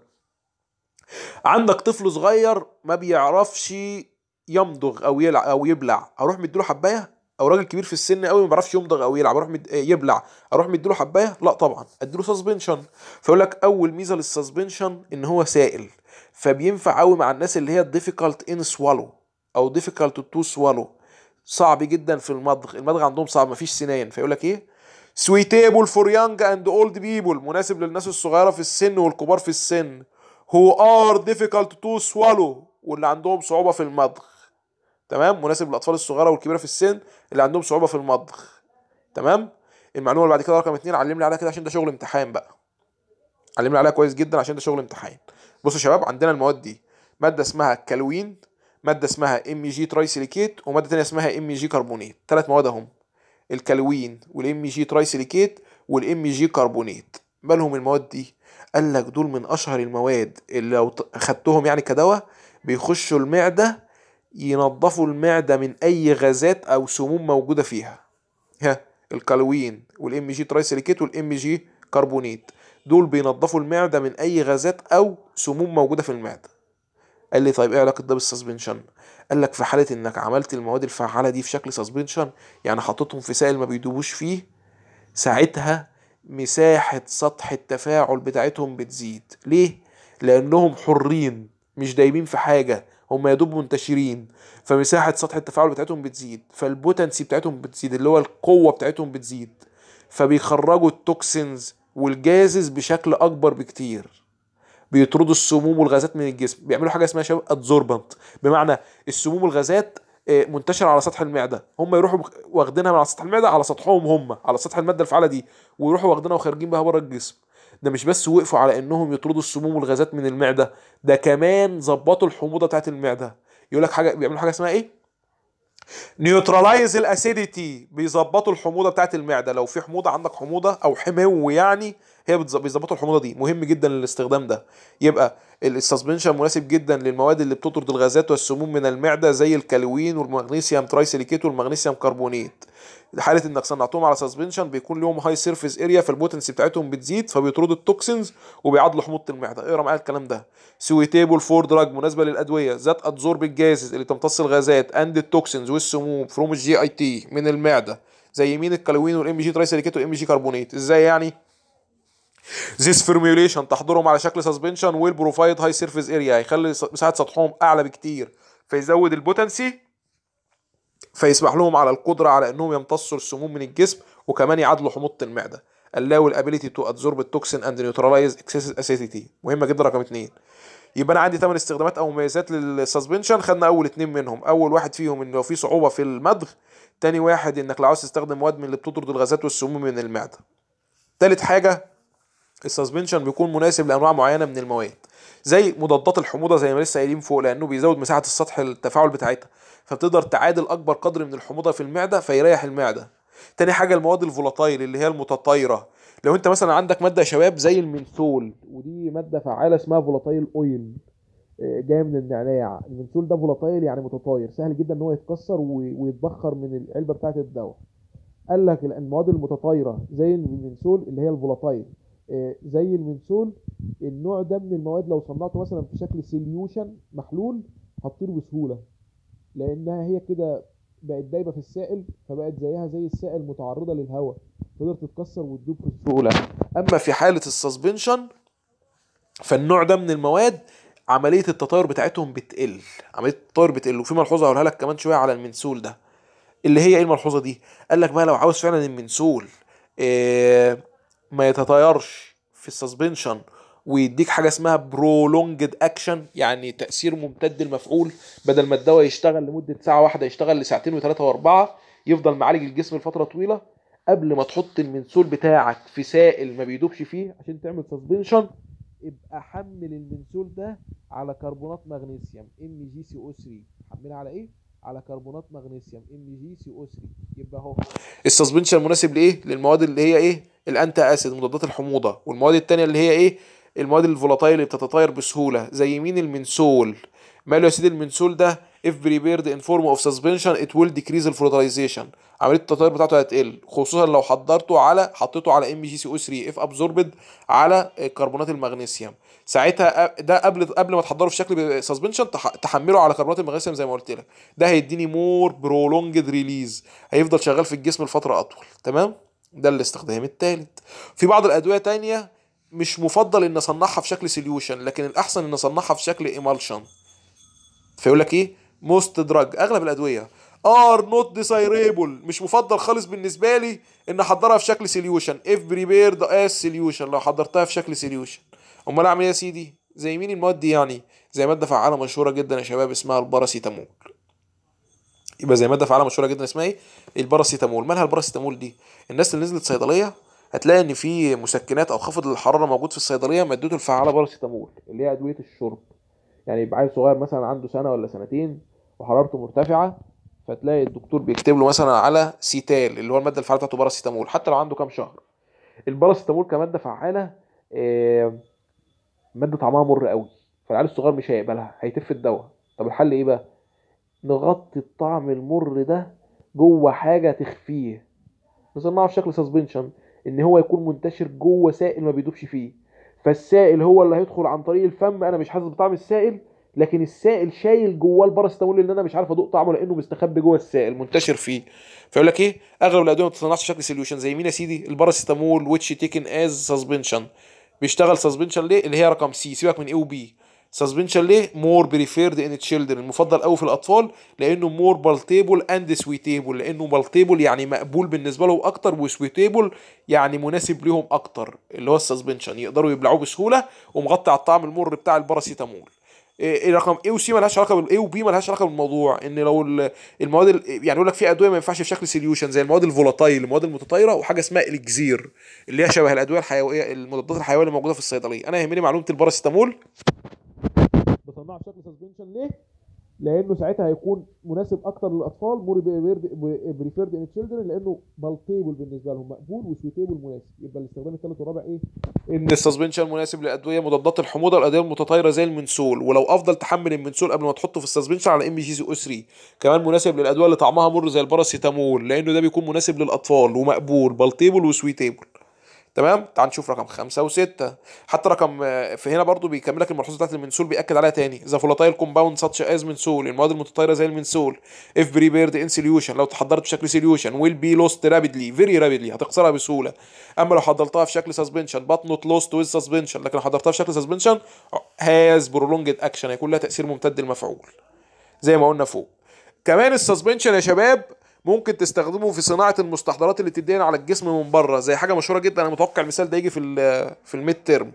عندك طفل صغير ما بيعرفش يمضغ او يلع او يبلع اروح مديله حبايه او راجل كبير في السن قوي ما بيعرفش يمضغ او يلعب اروح مد... آه، يبلع اروح مديله حبايه لا طبعا اديله سسبنشن فيقول لك اول ميزه للسسبنشن ان هو سائل فبينفع قوي مع الناس اللي هي difficult in swallow او difficult to swallow صعب جدا في المضغ المضغ عندهم صعب مفيش سنان فيقول لك ايه suitable for young and old people مناسب للناس الصغيره في السن والكبار في السن who are difficult to swallow واللي عندهم صعوبة في المضغ تمام مناسب للأطفال الصغيرة والكبيرة في السن اللي عندهم صعوبة في المضغ تمام المعلومة اللي بعد كده رقم اتنين علمني عليها كده عشان ده شغل امتحان بقى علمني عليها كويس جدا عشان ده شغل امتحان بصوا يا شباب عندنا المواد دي مادة اسمها كالوين مادة اسمها ام جي ترايسيليكيت ومادة تانية اسمها ام جي كربونيت ثلاث مواد اهم الكالوين والام جي ترايسيليكيت والام جي كربونيت مالهم المواد دي قال لك دول من اشهر المواد اللي لو ت- خدتهم يعني كدواء بيخشوا المعده ينظفوا المعده من اي غازات او سموم موجوده فيها ها الكالوين والام جي ترايسيليكيت والام جي كربونيت دول بينظفوا المعده من اي غازات او سموم موجوده في المعده قال لي طيب ايه علاقه ده بالسسبنشن قال لك في حاله انك عملت المواد الفعاله دي في شكل سسبنشن يعني حطيتهم في سائل ما بيدوبوش فيه ساعتها مساحة سطح التفاعل بتاعتهم بتزيد ليه؟ لأنهم حرين مش دايبين في حاجة هم يا دوب منتشرين فمساحة سطح التفاعل بتاعتهم بتزيد فالبوتنسي بتاعتهم بتزيد اللي هو القوة بتاعتهم بتزيد فبيخرجوا التوكسينز والجازز بشكل أكبر بكتير بيطردوا السموم والغازات من الجسم بيعملوا حاجه اسمها شباب ادزوربنت بمعنى السموم والغازات آه، منتشره على سطح المعده هم يروحوا بخ- واخدينها من على سطح المعده على سطحهم هم على سطح الماده الفعاله دي ويروحوا واخدينها وخارجين بها بره الجسم ده مش بس وقفوا على انهم يطردوا السموم والغازات من المعده ده كمان ظبطوا الحموضه بتاعت المعده يقول لك حاجه بيعملوا حاجه اسمها ايه نيوترلايز الاسيديتي بيظبطوا الحموضه بتاعت المعده لو في حموضه عندك حموضه او حمو يعني هي بتظ- بيظبطوا الحموضه دي مهم جدا للاستخدام ده يبقى السسبنشن مناسب جدا للمواد اللي بتطرد الغازات والسموم من المعده زي الكالوين والمغنيسيوم ترايسيليكيت والمغنيسيوم كربونيت حاله انك صنعتهم على سسبنشن بيكون لهم هاي سيرفيس اريا فالبوتنسي بتاعتهم بتزيد فبيطردوا التوكسينز وبيعادلوا حموضه المعده اقرا معايا الكلام ده سويتيبل فور دراج مناسبه للادويه ذات ادزورب الجازز اللي تمتص الغازات اند التوكسينز والسموم فروم الجي اي تي من المعده زي مين الكالوين والام جي ترايسيليكيت والام جي كربونيت ازاي يعني This formulation تحضرهم على شكل سسبنشن ويل بروفايد هاي سيرفيس اريا هيخلي س- مساحه سطحهم اعلى بكتير فيزود البوتنسي فيسمح لهم على القدره على انهم يمتصوا السموم من الجسم وكمان يعادلوا حموضه المعده allow الابيليتي تو ادزورب التوكسين اند نيوترلايز excessive acidity مهمه جدا رقم اتنين يبقى انا عندي ثمان استخدامات او مميزات للسسبنشن خدنا اول اتنين منهم اول واحد فيهم ان لو في صعوبه في المضغ تاني واحد انك لو عاوز تستخدم مواد من اللي بتطرد الغازات والسموم من المعده تالت حاجه السسبنشن بيكون مناسب لانواع معينه من المواد زي مضادات الحموضه زي ما لسه قايلين فوق لانه بيزود مساحه السطح التفاعل بتاعتها فبتقدر تعادل اكبر قدر من الحموضه في المعده فيريح المعده تاني حاجه المواد الفولاتايل اللي هي المتطايره لو انت مثلا عندك ماده يا شباب زي المنثول ودي ماده فعاله اسمها فولاتايل اويل آه، جايه من النعناع المنثول ده فولاتايل يعني متطاير سهل جدا ان هو يتكسر و- ويتبخر من العلبه بتاعه الدواء قال لك المواد المتطايره زي المنثول اللي هي الفولاتايل آه، زي المنثول النوع ده من المواد لو صنعته مثلا في شكل سوليوشن محلول هتطير بسهوله لانها هي كده بقت دايبه في السائل فبقت زيها زي السائل متعرضه للهواء تقدر تتكسر وتدوب في السهوله اما في حاله السسبنشن فالنوع ده من المواد عمليه التطاير بتاعتهم بتقل عمليه التطاير بتقل وفي ملحوظه هقولها لك كمان شويه على المنسول ده اللي هي ايه الملحوظه دي قال لك بقى لو عاوز فعلا المنسول آه ما يتطيرش في السسبنشن ويديك حاجه اسمها برولونجد اكشن يعني تاثير ممتد المفعول بدل ما الدواء يشتغل لمده ساعه واحده يشتغل لساعتين وثلاثه واربعه يفضل معالج الجسم لفتره طويله قبل ما تحط المنسول بتاعك في سائل ما بيدوبش فيه عشان تعمل سسبنشن ابقى حمل المنسول ده على كربونات مغنيسيوم ام جي سي او 3 حملها على ايه على كربونات مغنيسيوم ام جي سي او 3 يبقى اهو السسبنشن مناسب لايه للمواد اللي هي ايه الانتي اسيد مضادات الحموضه والمواد التانية اللي هي ايه المواد الفولاتايل اللي بتتطاير بسهوله زي مين المنسول ماله يا سيدي المنسول ده if prepared in form of suspension it will decrease الفلوترايزيشن عمليه التطاير بتاعته هتقل خصوصا لو حضرته على حطيته على ام جي سي او 3 اف ابزوربد على كربونات المغنيسيوم ساعتها أ- ده قبل قبل ما تحضره في شكل سسبنشن تحمله على كربونات المغنيسيوم زي ما قلت لك ده هيديني مور برولونجد ريليز هيفضل شغال في الجسم لفتره اطول تمام ده الاستخدام الثالث في بعض الادويه تانية مش مفضل ان اصنعها في شكل سوليوشن لكن الاحسن ان اصنعها في شكل ايمالشن فيقول لك ايه موست دراج اغلب الادويه ار نوت ديسايريبل مش مفضل خالص بالنسبه لي ان احضرها في شكل سوليوشن اف بريبيرد اس سوليوشن لو حضرتها في شكل سوليوشن امال اعمل ايه يا سيدي زي مين المواد دي يعني زي ماده فعاله مشهوره جدا يا شباب اسمها الباراسيتامول يبقى زي ماده فعاله مشهوره جدا اسمها ايه الباراسيتامول مالها الباراسيتامول دي الناس اللي نزلت صيدليه هتلاقي ان في مسكنات او خافض للحراره موجود في الصيدليه مادته الفعاله باراسيتامول اللي هي ادويه الشرب يعني يبقى عيل صغير مثلا عنده سنه ولا سنتين وحرارته مرتفعه فتلاقي الدكتور بيكتب له مثلا على سيتال اللي هو الماده الفعاله بتاعته باراسيتامول حتى لو عنده كام شهر الباراسيتامول كماده فعاله آه، ماده طعمها مر قوي فالعيال الصغير مش هيقبلها هيتف الدواء طب الحل ايه بقى نغطي الطعم المر ده جوه حاجه تخفيه نصنعه في شكل سسبنشن ان هو يكون منتشر جوه سائل ما بيدوبش فيه فالسائل هو اللي هيدخل عن طريق الفم انا مش حاسس بطعم السائل لكن السائل شايل جواه الباراسيتامول اللي انا مش عارف ادوق طعمه لانه مستخبي جوه السائل منتشر فيه فيقول لك ايه اغلب الادويه ما بتتصنعش في شكل سوليوشن زي مين يا سيدي الباراسيتامول ويتش تيكن از سسبنشن بيشتغل سسبنشن ليه اللي هي رقم سي سيبك من اي وبي سسبنشن ليه مور بريفيرد ان تشيلدرن المفضل قوي في الاطفال لانه مور بالتيبل اند سويتيبل لانه بالتيبل يعني مقبول بالنسبه لهم اكتر وسويتيبل يعني مناسب ليهم اكتر اللي هو السسبنشن يقدروا يبلعوه بسهوله ومغطي على الطعم المر بتاع الباراسيتامول إيه رقم اي وسي ملهاش علاقه بالاي وبي ملهاش علاقه بالموضوع ان لو ال- المواد ال- يعني يقول لك في ادويه ما ينفعش في شكل سوليوشن زي المواد الفولاتايل المواد المتطايره وحاجه اسمها الجزير اللي هي شبه الادويه الحيويه المضادات الحيويه اللي موجوده في الصيدليه انا يهمني معلومه الباراسيتامول بصنعه بشكل سسبنشن ليه؟ لانه ساعتها هيكون مناسب اكتر للاطفال مور بريفيرد ان تشيلدرن لانه بالتيبل بالنسبه لهم مقبول وسويتيبل مناسب يبقى الاستخدام الثالث والرابع ايه؟ ان السسبنشن مناسب لادويه مضادات الحموضه والادويه المتطايره زي المنسول ولو افضل تحمل المنسول قبل ما تحطه في السسبنشن على ام جي سي او 3 كمان مناسب للادويه اللي طعمها مر زي الباراسيتامول لانه ده بيكون مناسب للاطفال ومقبول بالتيبل وسويتيبل تمام تعال نشوف رقم خمسة وستة حتى رقم آه، في هنا برضو بيكمل لك الملحوظه بتاعت المنسول بياكد عليها تاني ذا فولاتايل كومباوند ساتش از منسول المواد المتطايره زي المنسول اف بريبيرد ان سوليوشن لو تحضرت بشكل سوليوشن ويل بي لوست رابيدلي فيري رابيدلي هتخسرها بسهوله اما لو حضرتها في شكل سسبنشن بات نوت لوست ويز سسبنشن لكن لو حضرتها في شكل سسبنشن هاز برولونجد اكشن هيكون لها تاثير ممتد المفعول زي ما قلنا فوق كمان السسبنشن يا شباب ممكن تستخدمه في صناعه المستحضرات اللي بتدين على الجسم من بره زي حاجه مشهوره جدا انا متوقع المثال ده يجي في ال في الميد تيرم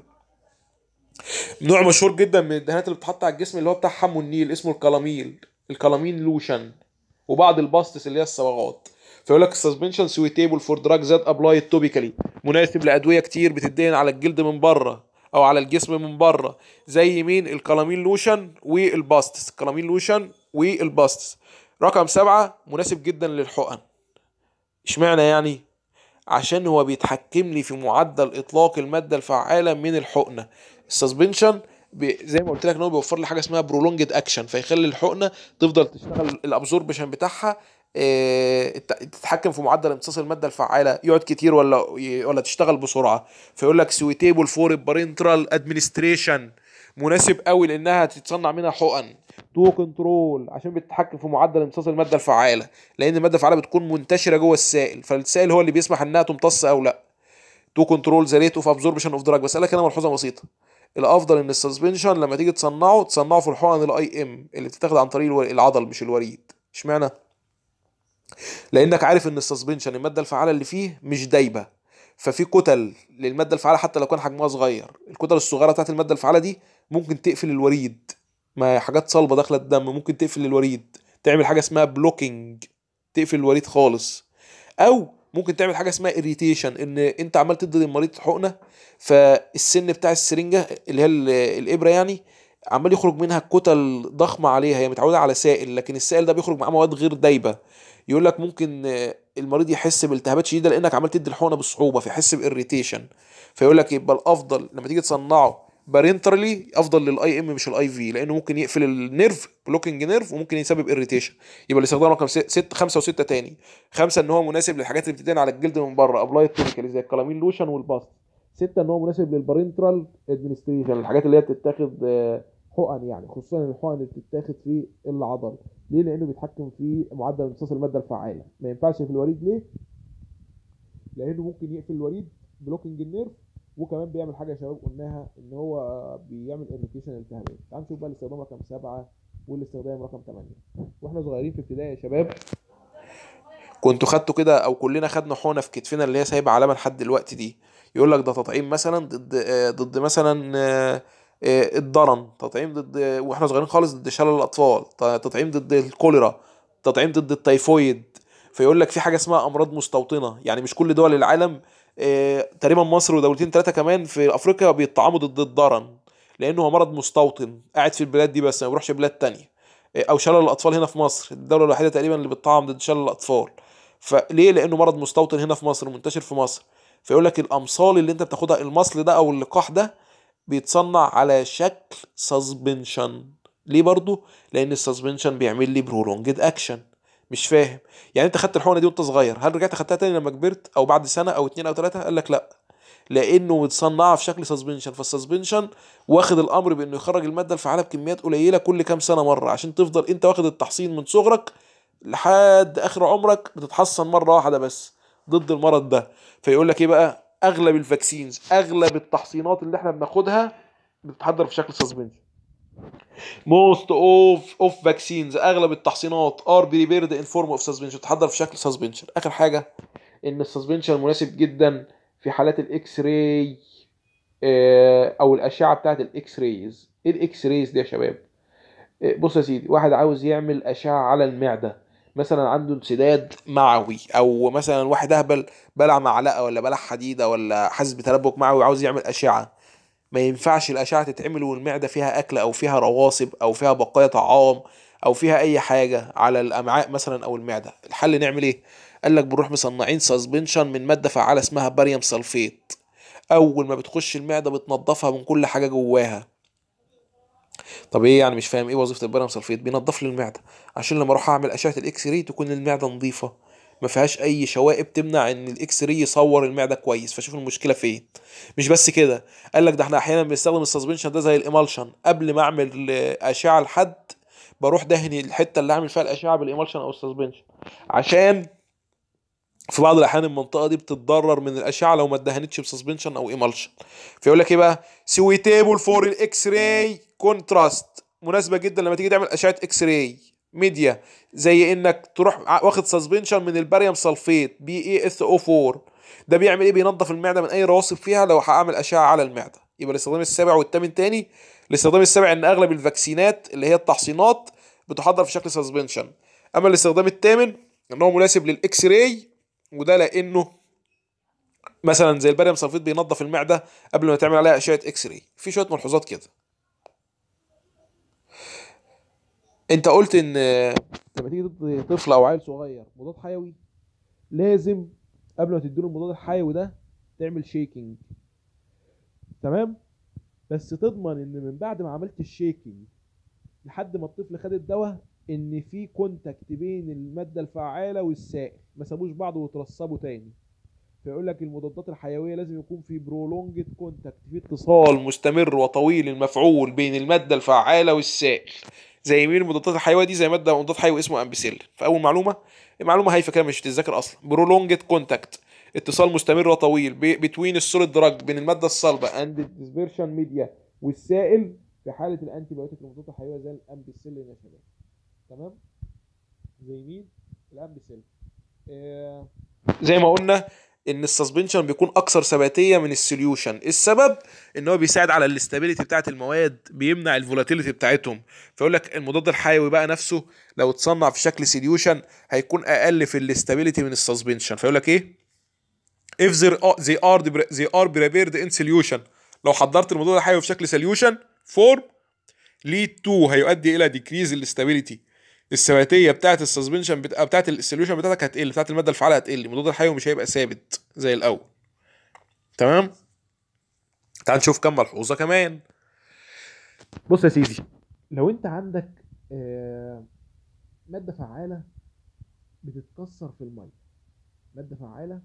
نوع مشهور جدا من الدهانات اللي بتتحط على الجسم اللي هو بتاع حمو النيل اسمه الكلاميل الكلامين لوشن وبعض الباستس اللي هي الصبغات فيقول لك السسبنشن سويتيبل فور دراج ذات ابلايد توبيكالي مناسب لادويه كتير بتدين على الجلد من بره او على الجسم من بره زي مين الكلامين لوشن والباستس الكلامين لوشن والباستس رقم سبعة مناسب جدا للحقن اشمعنى يعني عشان هو بيتحكم لي في معدل اطلاق الماده الفعاله من الحقنه السسبنشن بي- زي ما قلت لك ان هو بيوفر لي حاجه اسمها برولونجد اكشن فيخلي الحقنه تفضل تشتغل الابزوربشن بتاعها آه، الت- تتحكم في معدل امتصاص الماده الفعاله يقعد كتير ولا ولا تشتغل بسرعه فيقول لك سويتيبل فور بارنترال ادمنستريشن مناسب قوي لانها تتصنع منها حقن تو كنترول عشان بتتحكم في معدل امتصاص الماده الفعاله لان الماده الفعاله بتكون منتشره جوه السائل فالسائل هو اللي بيسمح انها تمتص او لا تو كنترول ذا ريت اوف ابزوربشن اوف دراج بس قال لك هنا ملحوظه بسيطه الافضل ان السسبنشن لما تيجي تصنعه تصنعه في الحقن الاي ام اللي بتتاخد عن طريق الو- العضل مش الوريد اشمعنى لانك عارف ان السسبنشن الماده الفعاله اللي فيه مش دايبه ففي كتل للماده الفعاله حتى لو كان حجمها صغير الكتل الصغيره بتاعت الماده الفعاله دي ممكن تقفل الوريد ما هي حاجات صلبه داخله الدم ممكن تقفل الوريد تعمل حاجه اسمها بلوكينج تقفل الوريد خالص او ممكن تعمل حاجه اسمها اريتيشن ان انت عمال تدي للمريض حقنه فالسن بتاع السرنجه اللي هي ال- الابره يعني عمال يخرج منها كتل ضخمه عليها هي متعوده على سائل لكن السائل ده بيخرج معاه مواد غير دايبه يقول لك ممكن آه، المريض يحس بالتهابات شديده لانك عمال تدي الحقنه بصعوبه فيحس باريتيشن فيقول لك يبقى الافضل لما تيجي تصنعه بارنترالي افضل للاي ام مش الاي في لانه ممكن يقفل النيرف بلوكينج نيرف وممكن يسبب اريتيشن يبقى الاستخدام رقم 6 5 و6 تاني خمسه ان هو مناسب للحاجات اللي بتدين على الجلد من بره ابلايد توبيكالي زي الكلامين لوشن والباست ستة ان هو مناسب للبارنترال ادمنستريشن الحاجات اللي هي بتتاخد آه، حقن يعني خصوصا الحقن اللي بتتاخد في العضل ليه لانه بيتحكم في معدل امتصاص الماده الفعاله ما ينفعش في الوريد ليه لانه ممكن يقفل الوريد بلوكينج النيرف وكمان بيعمل حاجه يا شباب قلناها ان هو بيعمل اريتيشن التهابات تعال نشوف بقى الاستخدام رقم سبعة والاستخدام رقم 8 واحنا صغيرين في ابتدائي يا شباب كنتوا خدتوا كده او كلنا خدنا حقنه في كتفنا اللي هي سايبه علامه لحد دلوقتي دي يقول لك ده تطعيم مثلا ضد آه، ضد مثلا آه، آه، الضرن تطعيم ضد واحنا صغيرين خالص ضد شلل الاطفال ت- تطعيم ضد الكوليرا تطعيم ضد التيفويد فيقول لك في حاجه اسمها امراض مستوطنه يعني مش كل دول العالم آه، تقريبا مصر ودولتين ثلاثه كمان في افريقيا بيطعموا ضد الضرن لانه هو مرض مستوطن قاعد في البلاد دي بس ما بيروحش بلاد تانية آه، او شلل الاطفال هنا في مصر الدوله الوحيده تقريبا اللي بتطعم ضد شلل الاطفال فليه لانه مرض مستوطن هنا في مصر منتشر في مصر فيقول لك الامصال اللي انت بتاخدها المصل ده او اللقاح ده بيتصنع على شكل سسبنشن ليه برضو لان السسبنشن بيعمل لي برولونجد اكشن مش فاهم يعني انت خدت الحقنه دي وانت صغير هل رجعت خدتها تاني لما كبرت او بعد سنه او اتنين او تلاته قال لك لا لانه متصنعه في شكل سسبنشن فالسسبنشن واخد الامر بانه يخرج الماده الفعاله بكميات قليله كل كام سنه مره عشان تفضل انت واخد التحصين من صغرك لحد اخر عمرك بتتحصن مره واحده بس ضد المرض ده فيقول لك ايه بقى اغلب الفاكسينز اغلب التحصينات اللي احنا بناخدها بتتحضر في شكل سسبنشن most of of vaccines اغلب التحصينات are prepared in form of suspension بتتحضر في شكل suspension اخر حاجه ان السسبنشن مناسب جدا في حالات الاكس راي او الاشعه بتاعت الاكس رايز ايه الاكس رايز دي يا شباب آه، بص يا سيدي واحد عاوز يعمل اشعه على المعده مثلا عنده انسداد معوي او مثلا واحد اهبل بلع معلقه ولا بلع حديده ولا حاسس بتلبك معوي وعاوز يعمل اشعه ما ينفعش الاشعه تتعمل والمعده فيها اكل او فيها رواسب او فيها بقايا طعام او فيها اي حاجه على الامعاء مثلا او المعده الحل نعمل ايه قال لك بنروح مصنعين سسبنشن من ماده فعاله اسمها باريوم سلفيت اول ما بتخش المعده بتنضفها من كل حاجه جواها طب ايه يعني مش فاهم ايه وظيفه الباريوم سلفيت بينضف لي المعده عشان لما اروح اعمل اشعه الاكس راي تكون المعده نظيفه ما فيهاش اي شوائب تمنع ان الاكس راي يصور المعده كويس فشوف المشكله فين مش بس كده قال لك ده احنا احيانا بنستخدم السسبنشن ده زي الامالشن قبل ما اعمل آه، اشعه لحد بروح دهني الحته اللي اعمل فيها الاشعه بالامالشن او السسبنشن عشان في بعض الاحيان المنطقه دي بتتضرر من الاشعه لو ما اتدهنتش بسسبنشن او ايمالشن فيقول لك ايه بقى سويتيبل فور الاكس راي كونتراست مناسبه جدا لما تيجي تعمل اشعه اكس راي ميديا زي انك تروح ع- واخد سسبنشن من الباريوم سلفيت بي اي اس او 4 ده بيعمل ايه بينظف المعده من اي رواسب فيها لو هعمل اشعه على المعده يبقى الاستخدام السابع والثامن تاني الاستخدام السابع ان اغلب الفاكسينات اللي هي التحصينات بتحضر في شكل سسبنشن اما الاستخدام الثامن ان هو مناسب للاكس راي وده لانه مثلا زي الباريوم سلفيت بينظف المعده قبل ما تعمل عليها اشعه اكس راي في شويه ملحوظات كده انت قلت ان لما تيجي تدي طفل او عيل صغير مضاد حيوي لازم قبل ما تديله المضاد الحيوي ده تعمل شيكينج تمام بس تضمن ان من بعد ما عملت الشيكينج لحد ما الطفل خد الدواء ان في كونتاكت بين الماده الفعاله والسائل ما سابوش بعض وترسبوا تاني فيقول لك المضادات الحيويه لازم يكون في برولونجد كونتاكت في اتصال مستمر وطويل المفعول بين الماده الفعاله والسائل زي مين المضادات الحيويه دي زي ماده مضاد حيوي اسمه امبيسيلين فاول معلومه المعلومه هايفه كده مش بتتذاكر اصلا برولونجد كونتاكت اتصال مستمر وطويل بتوين السوليد دراج بين الماده الصلبه اند الديسبيرشن ميديا والسائل في حاله الانتي بايوتيك المضادات الحيويه زي الامبيسيلين يا شباب تمام زي مين الامبيسيلين آه زي ما قلنا ان السسبنشن بيكون اكثر ثباتيه من السوليوشن السبب ان هو بيساعد على الاستابيليتي بتاعه المواد بيمنع الفولاتيليتي بتاعتهم فيقول لك المضاد الحيوي بقى نفسه لو اتصنع في شكل سوليوشن هيكون اقل في الاستابيليتي من السسبنشن فيقول لك ايه if there are, they are they are prepared in solution لو حضرت المضاد الحيوي في شكل solution form lead to هيؤدي الى decrease الاستابيليتي الثباتيه بتاعه السسبنشن بتاع بتاعه السوليوشن بتاعتك هتقل بتاعه الماده الفعاله هتقل المضاد الحيوي مش هيبقى ثابت زي الاول تمام تعال نشوف كم ملحوظه كمان بص يا سيدي لو انت عندك آه، مادة فعالة بتتكسر في المية مادة فعالة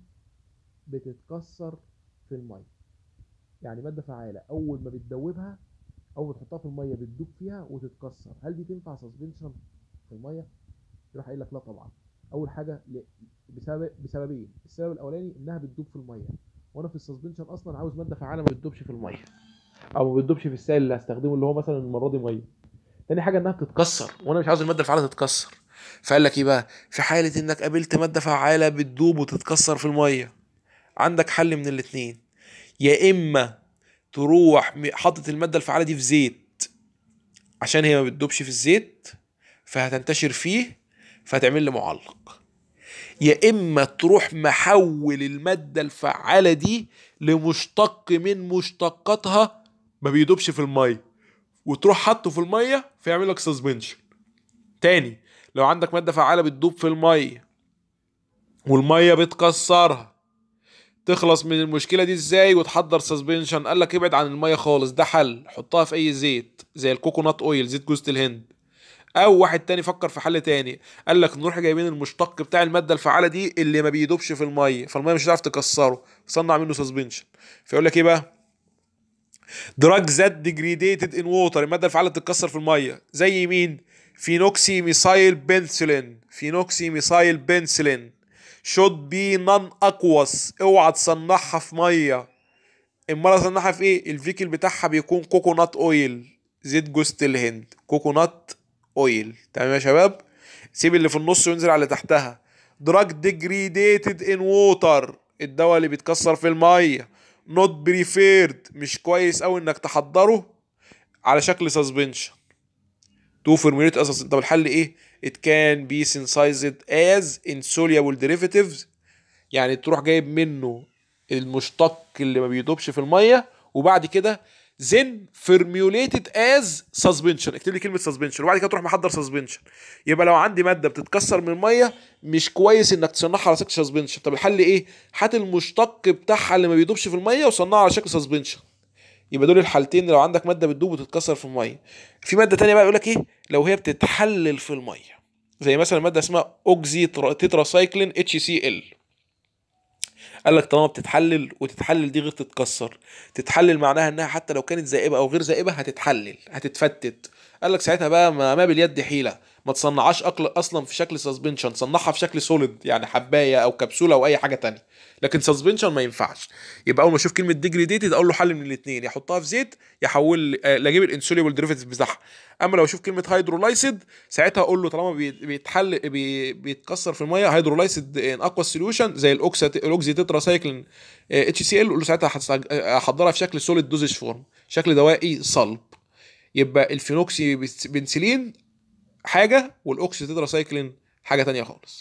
بتتكسر في المية يعني مادة فعالة أول ما بتدوبها أول ما تحطها في المية بتدوب فيها وتتكسر هل دي تنفع سسبنشن في المية؟ يروح قايل لك لا طبعا أول حاجة ل- بسبب بسببين السبب الأولاني إنها بتدوب في المية وأنا في السسبنشن أصلا عاوز مادة فعالة ما بتدوبش في المية أو ما بتدوبش في السائل اللي هستخدمه اللي هو مثلا المرة دي مية تاني حاجة إنها بتتكسر تتكسر وانا مش عاوز الماده الفعاله تتكسر فقال لك ايه بقى في حاله انك قابلت ماده فعاله بتدوب وتتكسر في الميه عندك حل من الاتنين يا اما تروح م- حاطط الماده الفعاله دي في زيت عشان هي ما بتدوبش في الزيت فهتنتشر فيه فهتعمل لي معلق يا اما تروح محول الماده الفعاله دي لمشتق من مشتقاتها ما بيدوبش في الميه وتروح حاطه في الميه فيعمل لك سسبنشن تاني لو عندك ماده فعاله بتدوب في الميه والميه بتكسرها تخلص من المشكله دي ازاي وتحضر سسبنشن قال لك ابعد عن الميه خالص ده حل حطها في اي زيت زي الكوكونات اويل زيت جوزة الهند او واحد تاني فكر في حل تاني قال لك نروح جايبين المشتق بتاع الماده الفعاله دي اللي ما بيدوبش في الميه فالميه مش هتعرف تكسره صنع منه سسبنشن فيقول لك ايه بقى دراج ذات ديجريديتد ان ووتر الماده الفعاله بتتكسر في الميه زي مين فينوكسي ميثايل بنسلين فينوكسي ميثايل بنسلين شود بي نون اكوس اوعى تصنعها في ميه امال اصنعها في ايه الفيكل بتاعها بيكون كوكونات اويل زيت جوزة الهند كوكونات اويل تمام يا شباب سيب اللي في النص وينزل على اللي تحتها دراج ديجريديتد ان ووتر الدواء اللي بيتكسر في الميه نوت بريفيرد مش كويس قوي انك تحضره على شكل سسبنشن تو فورميوليت اساس طب الحل ايه it can be synthesized as insoluble derivatives يعني تروح جايب منه المشتق اللي ما بيدوبش في الميه وبعد كده then formulated as suspension اكتب لي كلمه suspension وبعد كده تروح محضر suspension يبقى لو عندي ماده بتتكسر من الميه مش كويس انك تصنعها على شكل suspension طب الحل ايه هات المشتق بتاعها اللي ما بيدوبش في الميه وصنعها على شكل suspension يبقى دول الحالتين لو عندك ماده بتدوب وتتكسر في الميه في ماده تانية بقى يقول لك ايه لو هي بتتحلل في الميه زي مثلا ماده اسمها اوكزي تتراسايكلين اتش سي ال قال لك طالما بتتحلل وتتحلل دي غير تتكسر تتحلل معناها انها حتى لو كانت زائبه او غير زائبه هتتحلل هتتفتت قال لك ساعتها بقى ما, ما باليد حيله ما تصنعهاش أقل اصلا في شكل سسبنشن صنعها في شكل سوليد يعني حبايه او كبسوله او اي حاجه تانية لكن سسبنشن ما ينفعش يبقى اول ما اشوف كلمه ديجريديتد اقول له حل من الاثنين يحطها في زيت يحول آه، لا اجيب الانسوليبل ديريفيتيف بتاعها اما لو اشوف كلمه هيدرولايسيد ساعتها اقول له طالما بي- بيتحل بي بيتكسر في الميه هيدرولايسيد ان اقوى سوليوشن زي الاوكسا الاوكزي تتراسايكلين اتش سي ال قول له ساعتها هتستج- احضرها في شكل سوليد دوزج فورم شكل دوائي صلب يبقى الفينوكسي بنس- بنسلين حاجه والاوكسي تتراسايكلين حاجه تانية خالص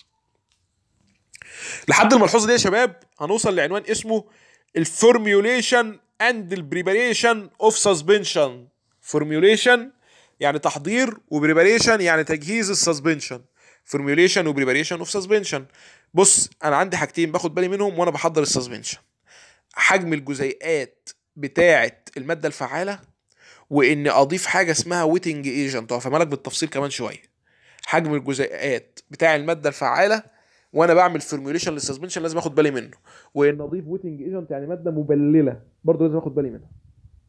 لحد الملحوظه دي يا شباب هنوصل لعنوان اسمه الفورميوليشن اند البريباريشن اوف سسبنشن فورميوليشن يعني تحضير وبريباريشن يعني تجهيز السسبنشن فورميوليشن وبريباريشن اوف سسبنشن بص انا عندي حاجتين باخد بالي منهم وانا بحضر السسبنشن حجم الجزيئات بتاعه الماده الفعاله وان اضيف حاجه اسمها ويتنج ايجنت وهفهمها لك بالتفصيل كمان شويه حجم الجزيئات بتاع الماده الفعاله وانا بعمل فورميوليشن للسسبنشن لازم اخد بالي منه وان اضيف ويتنج ايجنت يعني ماده مبلله برضه لازم اخد بالي منها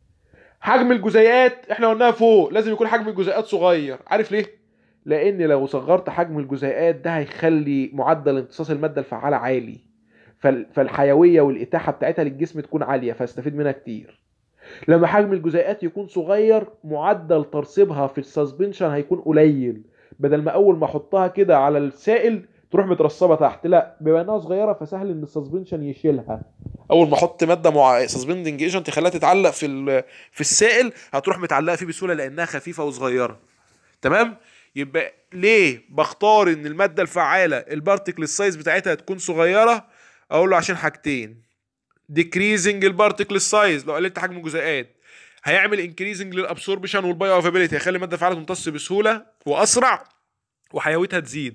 حجم الجزيئات احنا قلناها فوق لازم يكون حجم الجزيئات صغير عارف ليه لان لو صغرت حجم الجزيئات ده هيخلي معدل امتصاص الماده الفعاله عالي فال- فالحيويه والاتاحه بتاعتها للجسم تكون عاليه فاستفيد منها كتير لما حجم الجزيئات يكون صغير معدل ترسيبها في السسبنشن هيكون قليل بدل ما اول ما احطها كده على السائل تروح مترسبه تحت لا بما انها صغيره فسهل ان السسبنشن يشيلها اول ما احط ماده مع سسبندنج ايجنت يخليها تتعلق في ال- في السائل هتروح متعلقه فيه بسهوله لانها خفيفه وصغيره تمام يبقى ليه بختار ان الماده الفعاله البارتكل السايز بتاعتها تكون صغيره اقول له عشان حاجتين ديكريزنج البارتكل سايز لو قللت حجم الجزيئات هيعمل انكريزنج للابسوربشن والبايو افابيليتي هيخلي الماده الفعاله تمتص بسهوله واسرع وحيويتها تزيد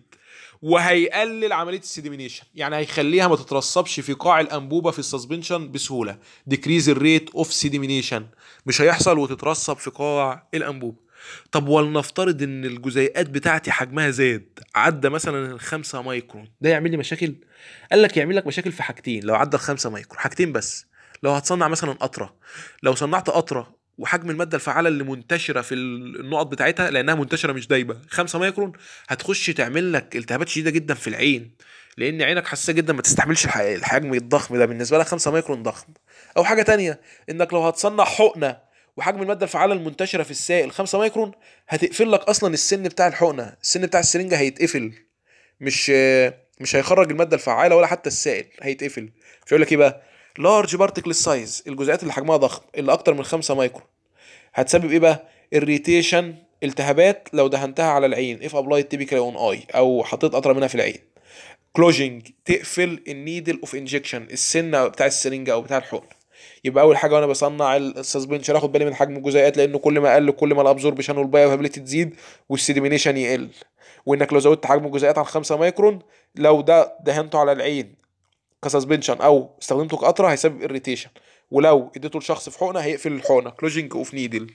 وهيقلل عمليه السيديمينيشن يعني هيخليها ما تترسبش في قاع الانبوبه في السسبنشن بسهوله ديكريز الريت اوف سيديمينيشن مش هيحصل وتترسب في قاع الانبوبه طب ولنفترض ان الجزيئات بتاعتي حجمها زاد عدى مثلا الخمسة مايكرون ده يعمل لي مشاكل قال لك يعمل لك مشاكل في حاجتين لو عدى الخمسة مايكرون حاجتين بس لو هتصنع مثلا قطره لو صنعت قطره وحجم الماده الفعاله اللي منتشره في النقط بتاعتها لانها منتشره مش دايبه 5 مايكرون هتخش تعمل لك التهابات شديده جدا في العين لان عينك حساسه جدا ما تستحملش الح- الحجم الضخم ده بالنسبه لك 5 مايكرون ضخم او حاجه تانية انك لو هتصنع حقنه وحجم الماده الفعاله المنتشره في السائل 5 مايكرون هتقفل لك اصلا السن بتاع الحقنه السن بتاع السرنجه هيتقفل مش مش هيخرج الماده الفعاله ولا حتى السائل هيتقفل فيقول لك ايه بقى لارج بارتكل سايز الجزيئات اللي حجمها ضخم اللي اكتر من 5 مايكرون هتسبب ايه بقى الريتيشن التهابات لو دهنتها على العين اف ابلايد تيبيكالي اون اي او حطيت قطره منها في العين كلوجينج تقفل النيدل اوف انجكشن السن بتاع السرنجه او بتاع الحقن يبقى اول حاجه وانا بصنع السسبنشن اخد بالي من حجم الجزيئات لانه كل ما قل كل ما الابزوربشن والبايوهابيلتي تزيد والسيديمينيشن يقل وانك لو زودت حجم الجزيئات عن 5 مايكرون لو ده دهنته على العين كسسبنشن او استخدمته كقطره هيسبب اريتيشن ولو اديته لشخص في حقنه هيقفل الحقنه كلوجينج اوف نيدل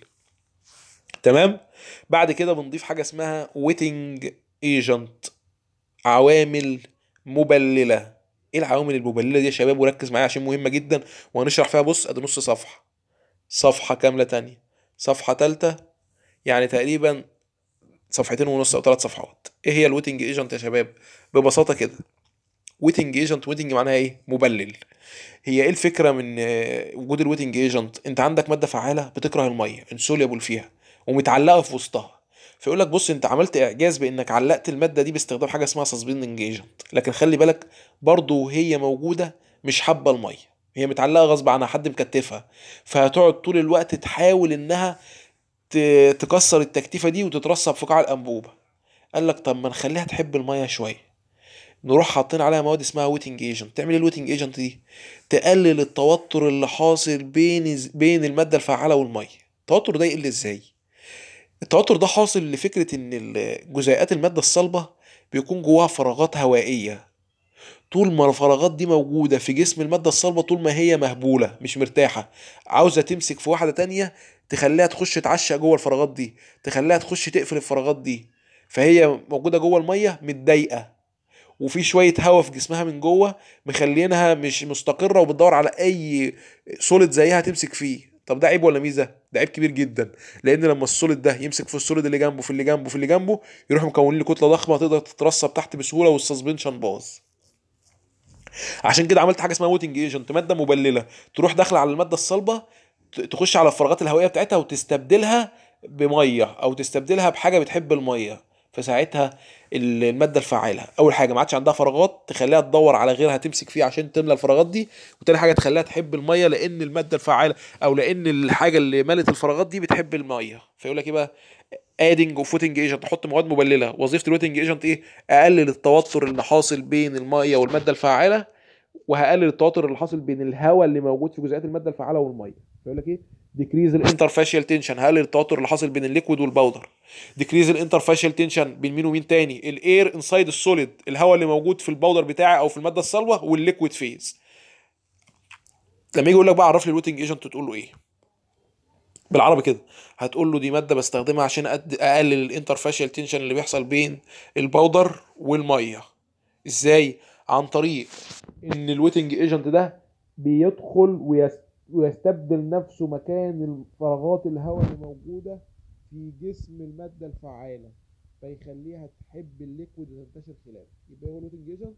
تمام بعد كده بنضيف حاجه اسمها ويتنج ايجنت عوامل مبلله ايه العوامل المبلله دي يا شباب وركز معايا عشان مهمه جدا وهنشرح فيها بص ادي نص صفحه صفحه كامله تانية صفحه تالتة يعني تقريبا صفحتين ونص او ثلاث صفحات ايه هي الويتنج ايجنت يا شباب ببساطه كده ويتنج ايجنت ويتنج معناها ايه مبلل هي ايه الفكره من آه، وجود الويتنج ايجنت انت عندك ماده فعاله بتكره الميه انسوليبل فيها ومتعلقه في وسطها فيقول لك بص انت عملت اعجاز بانك علقت الماده دي باستخدام حاجه اسمها سسبندنج ايجنت لكن خلي بالك برضه وهي موجوده مش حابه الميه هي متعلقه غصب عنها حد مكتفها فهتقعد طول الوقت تحاول انها ت- تكسر التكتيفه دي وتترسب في قاع الانبوبه قال لك طب ما نخليها تحب الميه شويه نروح حاطين عليها مواد اسمها ويتنج ايجنت تعمل ايه الويتنج ايجنت دي تقلل التوتر اللي حاصل بين بين الماده الفعاله والميه التوتر ده يقل ازاي التوتر ده حاصل لفكره ان ال- جزيئات الماده الصلبه بيكون جواها فراغات هوائيه طول ما الفراغات دي موجودة في جسم المادة الصلبة طول ما هي مهبولة مش مرتاحة عاوزة تمسك في واحدة تانية تخليها تخش تعشق جوه الفراغات دي تخليها تخش تقفل الفراغات دي فهي موجودة جوه المية متضايقة وفي شوية هوا في جسمها من جوه مخلينها مش مستقرة وبتدور على أي سوليد زيها تمسك فيه طب ده عيب ولا ميزة؟ ده عيب كبير جدا لأن لما السوليد ده يمسك في السوليد اللي جنبه في اللي جنبه في اللي جنبه يروح مكون لي كتلة ضخمة تقدر تترسب تحت بسهولة والسسبنشن باظ عشان كده عملت حاجه اسمها ووتنج ايجنت ماده مبلله تروح داخله على الماده الصلبه ت- تخش على الفراغات الهوائيه بتاعتها وتستبدلها بميه او تستبدلها بحاجه بتحب الميه فساعتها ال- الماده الفعاله اول حاجه ما عادش عندها فراغات تخليها تدور على غيرها تمسك فيه عشان تملى الفراغات دي وتاني حاجه تخليها تحب الميه لان الماده الفعاله او لان الحاجه اللي ملت الفراغات دي بتحب الميه فيقول لك ايه بقى ادنج اوف ووتنج ايجنت تحط مواد مبلله وظيفه الووتنج ايجنت ايه اقلل التوتر اللي حاصل بين الميه والماده الفعاله وهقلل التوتر اللي حاصل بين الهواء اللي موجود في جزيئات الماده الفعاله والميه فيقول لك ايه ديكريز الانترفاشيال تنشن هقلل التوتر اللي حاصل بين الليكويد والباودر ديكريز الانترفاشيال تنشن بين مين ومين تاني الاير انسايد السوليد الهواء اللي موجود في الباودر بتاعي او في الماده الصلبه والليكويد فيز لما يجي يقول لك بقى عرف لي الويتنج ايجنت تقول له ايه بالعربي كده هتقول له دي ماده بستخدمها عشان أد- اقلل الانترفاشيال تنشن اللي بيحصل بين الباودر والميه ازاي عن طريق ان الويتنج ايجنت ده بيدخل ويست ويستبدل نفسه مكان الفراغات الهواء اللي موجوده في جسم الماده الفعاله فيخليها تحب الليكويد وتنتشر خلاله يبقى هو الويتنج ايجنت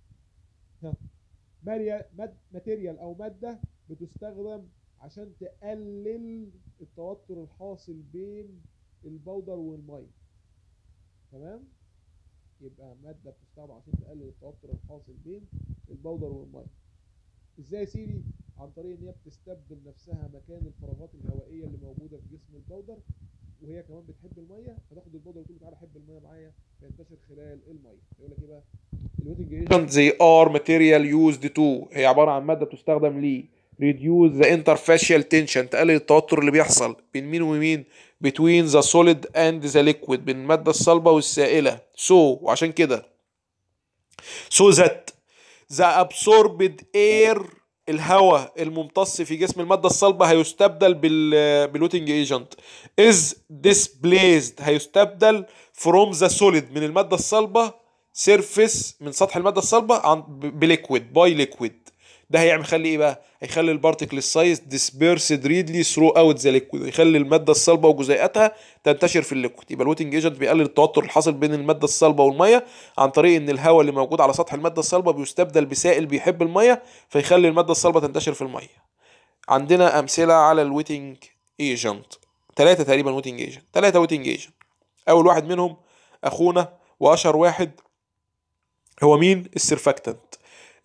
ماتيريال او ماده بتستخدم عشان تقلل التوتر الحاصل بين البودر والميه تمام يبقى ماده بتستخدم عشان تقلل التوتر الحاصل بين البودر والميه ازاي يا سيدي عن طريق ان هي بتستبدل نفسها مكان الفراغات الهوائيه اللي موجوده في جسم البودر وهي كمان بتحب الميه فتاخد البودر وتقول له تعالى حب الميه معايا فينتشر خلال الميه يقول لك ايه بقى الويتنج ايجنت زي ار ماتيريال يوزد تو هي عباره عن ماده بتستخدم ليه ريديوز ذا انترفاشيال تنشن تقلل التوتر اللي بيحصل بين مين ومين between the solid and the liquid بين الماده الصلبه والسائله so وعشان كده so that the absorbed air الهواء الممتص في جسم المادة الصلبة هيستبدل بال بالوتنج ايجنت is displaced هيستبدل from the solid من المادة الصلبة surface من سطح المادة الصلبة عن بليكويد باي ليكويد ده هيعمل يخلي ايه بقى هيخلي البارتكل سايز dispersed readily throughout the liquid يخلي الماده الصلبه وجزيئاتها تنتشر في الليكويد يبقى الويتنج ايجنت بيقلل التوتر الحاصل بين الماده الصلبه والميه عن طريق ان الهواء اللي موجود على سطح الماده الصلبه بيستبدل بسائل بيحب الميه فيخلي الماده الصلبه تنتشر في الميه عندنا امثله على الويتنج ايجنت ثلاثه تقريبا ويتنج ايجنت ثلاثه ويتنج ايجنت اول واحد منهم اخونا واشهر واحد هو مين السرفاكتنت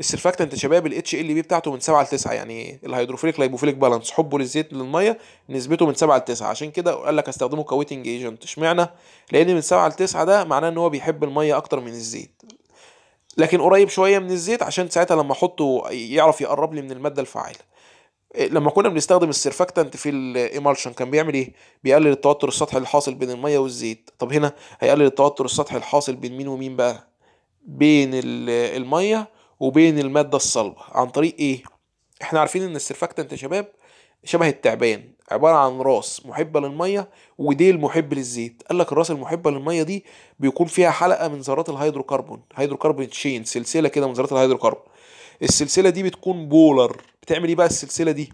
السرفاكتنت يا شباب الاتش ال بي بتاعته من 7 ل 9 يعني الهيدروفيليك لايبوفيليك بالانس حبه للزيت للميه نسبته من 7 ل 9 عشان كده قال لك استخدمه كويتنج ايجنت اشمعنى لان من 7 ل 9 ده معناه ان هو بيحب الميه اكتر من الزيت لكن قريب شويه من الزيت عشان ساعتها لما احطه يعرف يقرب لي من الماده الفعاله لما كنا بنستخدم السيرفاكتنت في الايمالشن كان بيعمل ايه بيقلل التوتر السطحي الحاصل بين الميه والزيت طب هنا هيقلل التوتر السطحي الحاصل بين مين ومين بقى بين الميه وبين الماده الصلبه عن طريق ايه احنا عارفين ان السيرفاكتنت يا شباب شبه التعبان عباره عن راس محبه للميه وديل محب للزيت قال لك الراس المحبه للميه دي بيكون فيها حلقه من ذرات الهيدروكربون هيدروكربون تشين سلسله كده من ذرات الهيدروكربون السلسله دي بتكون بولر بتعمل ايه بقى السلسله دي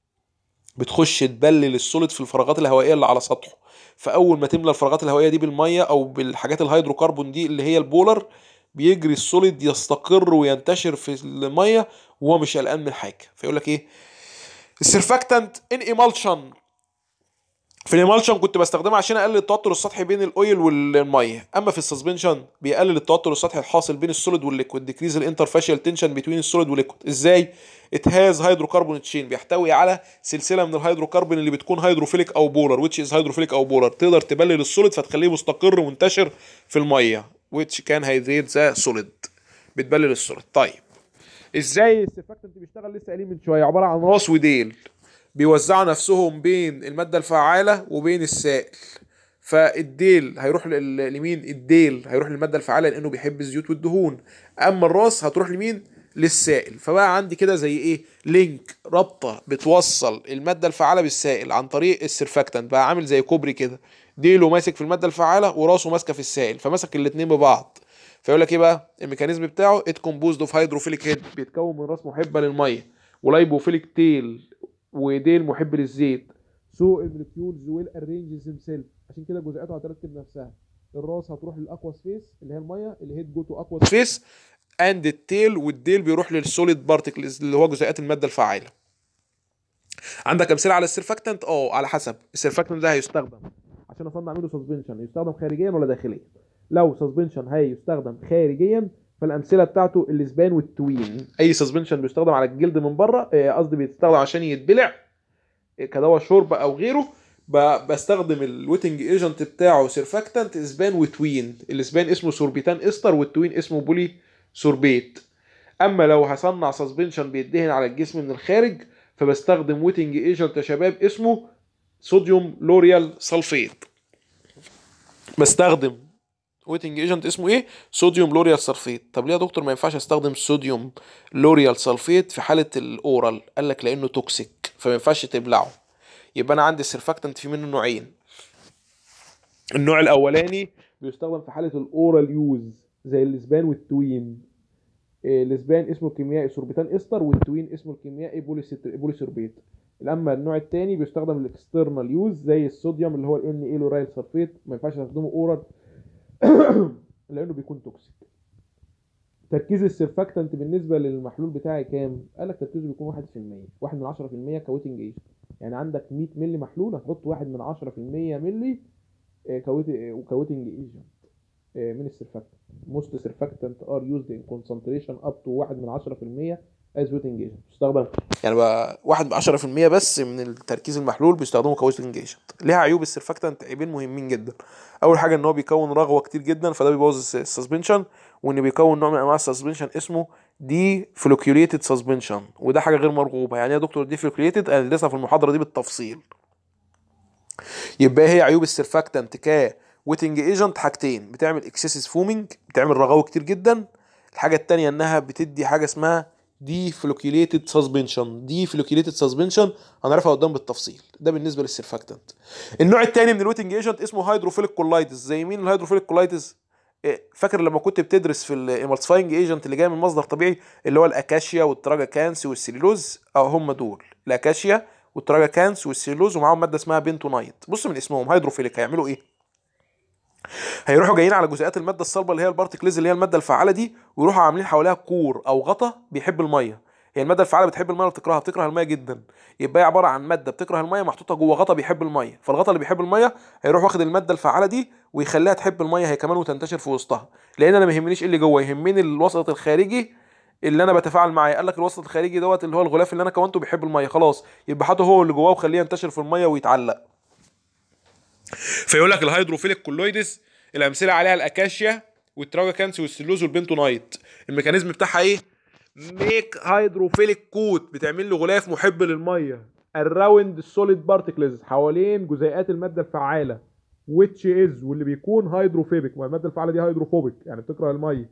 بتخش تبلل السوليد في الفراغات الهوائيه اللي على سطحه فاول ما تملى الفراغات الهوائيه دي بالميه او بالحاجات الهيدروكربون دي اللي هي البولر بيجري السوليد يستقر وينتشر في الميه وهو مش قلقان من حاجه فيقول لك ايه السيرفاكتنت ان ايمالشن في الايمالشن كنت بستخدمها عشان اقلل التوتر السطحي بين الاويل والميه اما في السسبنشن بيقلل التوتر السطحي الحاصل بين السوليد والليكويد ديكريز الانترفاشيال تنشن بين السوليد والليكويد ازاي ات هاز هيدروكربون تشين بيحتوي على سلسله من الهيدروكربون اللي بتكون هيدروفيليك او بولر ويتش از هيدروفيليك او بولر تقدر تبلل السوليد فتخليه مستقر ومنتشر في الميه which كان هيدريت ذا سوليد بتبلل السوليد طيب ازاي السيرفاكتنت بيشتغل لسه قايلين من شويه عباره عن راس وديل بيوزعوا نفسهم بين المادة الفعالة وبين السائل فالديل هيروح لل- لمين الديل هيروح للمادة الفعالة لأنه بيحب الزيوت والدهون أما الراس هتروح لمين للسائل فبقى عندي كده زي ايه لينك رابطة بتوصل المادة الفعالة بالسائل عن طريق السيرفاكتنت بقى عامل زي كوبري كده ديله ماسك في المادة الفعالة وراسه ماسكة في السائل فمسك الاتنين ببعض فيقول لك ايه بقى الميكانيزم بتاعه ات كومبوزد اوف هيدروفيليك هيد بيتكون من راس محبة للمية ولايبوفيليك تيل وديل محب للزيت سو المولكيولز ويل ارينج ذيم سيلف عشان كده جزيئاته هترتب نفسها الراس هتروح للاكوا سبيس اللي هي الميه الهيد جو تو اكوا سبيس اند التيل والديل بيروح للسوليد بارتكلز اللي هو جزيئات الماده الفعاله عندك امثله على السيرفاكتنت اه على حسب السيرفاكتنت ده هيستخدم عشان اصنع منه سسبنشن يستخدم خارجيا ولا داخليا لو سسبنشن هيستخدم خارجيا فالامثله بتاعته الاسبان والتوين اي سسبنشن بيستخدم على الجلد من بره آه، قصدي بيستخدم عشان يتبلع آه، كدواء شرب او غيره ب- بستخدم الويتنج ايجنت بتاعه سيرفاكتنت اسبان وتوين الاسبان اسمه سوربيتان استر والتوين اسمه بولي سوربيت اما لو هصنع سسبنشن بيدهن على الجسم من الخارج فبستخدم ويتنج ايجنت يا شباب اسمه صوديوم لوريال سلفيت بستخدم ويتنج ايجنت اسمه ايه صوديوم لوريال سلفيت طب ليه يا دكتور ما ينفعش استخدم صوديوم لوريال سلفيت في حاله الاورال قال لك لانه توكسيك فما ينفعش تبلعه يبقى انا عندي السيرفاكتنت في منه نوعين النوع الاولاني بيستخدم في حاله الاورال يوز زي الاسبان والتوين إيه، الاسبان اسمه الكيميائي سوربيتان استر والتوين اسمه الكيميائي بوليست- بوليسوربيت اما النوع الثاني بيستخدم الاكسترنال يوز زي الصوديوم اللي هو الان اي لورايل سلفيت ما ينفعش استخدمه اورال لانه بيكون توكسيك تركيز السيرفاكتنت بالنسبه للمحلول بتاعي كام قال لك تركيزه بيكون 1% 1 من 10% كويتنج ايجنت يعني عندك 100 مللي محلول هتحط 1 من 10% مللي آه، كويت وكويتنج ايجنت آه، من السيرفاكتنت most surfactant are used in concentration up to 1 من 10% as wetting agent بيستخدم يعني بقى 1 من 10% بس من التركيز المحلول بيستخدمه كويتنج ايجنت ليها عيوب السيرفاكتنت عيبين مهمين جدا اول حاجه ان هو بيكون رغوه كتير جدا فده بيبوظ السسبنشن وان بيكون نوع من انواع السسبنشن اسمه دي فلوكيوليتد سسبنشن وده حاجه غير مرغوبه يعني إيه يا دكتور دي فلوكيوليتد انا لسه في المحاضره دي بالتفصيل يبقى هي عيوب السيرفاكتنت ك ويتنج ايجنت حاجتين بتعمل اكسسيف فومينج بتعمل رغاوه كتير جدا الحاجه التانية انها بتدي حاجه اسمها دي فلوكيوليتد سسبنشن دي فلوكيوليتد سسبنشن هنعرفها قدام بالتفصيل ده بالنسبه للسيرفاكتنت النوع الثاني من الويتنج ايجنت اسمه هيدروفيليك كولايتس زي مين الهيدروفيليك كولايتس إيه، فاكر لما كنت بتدرس في الايمالسفاينج ايجنت اللي جاي من مصدر طبيعي اللي هو الاكاشيا والتراجا كانس والسليلوز اه هم دول الاكاشيا والتراجا كانس والسليلوز ومعاهم ماده اسمها بنتونايت بص من اسمهم هيدروفيليك هيعملوا ايه هيروحوا جايين على جزيئات الماده الصلبه اللي هي البارتكلز اللي هي الماده الفعاله دي ويروحوا عاملين حواليها كور او غطا بيحب الميه هي الماده الفعاله بتحب الميه ولا بتكرهها بتكره الميه جدا يبقى هي عباره عن ماده بتكره الميه محطوطه جوه غطا بيحب الميه فالغطا اللي بيحب الميه هيروح واخد الماده الفعاله دي ويخليها تحب الميه هي كمان وتنتشر في وسطها لان انا ما يهمنيش ايه اللي جوه يهمني الوسط الخارجي اللي انا بتفاعل معاه قال لك الوسط الخارجي دوت اللي هو الغلاف اللي انا كونته بيحب الميه خلاص يبقى حاطه هو اللي جواه وخليه ينتشر في الميه ويتعلق فيقول لك الهيدروفيليك كولويدس الامثله عليها الاكاشيا والتراجاكانس والسلوز والبنتونايت الميكانيزم بتاعها ايه ميك هيدروفيليك كوت بتعمل له غلاف محب للميه الراوند السوليد بارتكلز حوالين جزيئات الماده الفعاله which is واللي بيكون هيدروفيبك ما الماده الفعاله دي هيدروفوبيك يعني بتكره الميه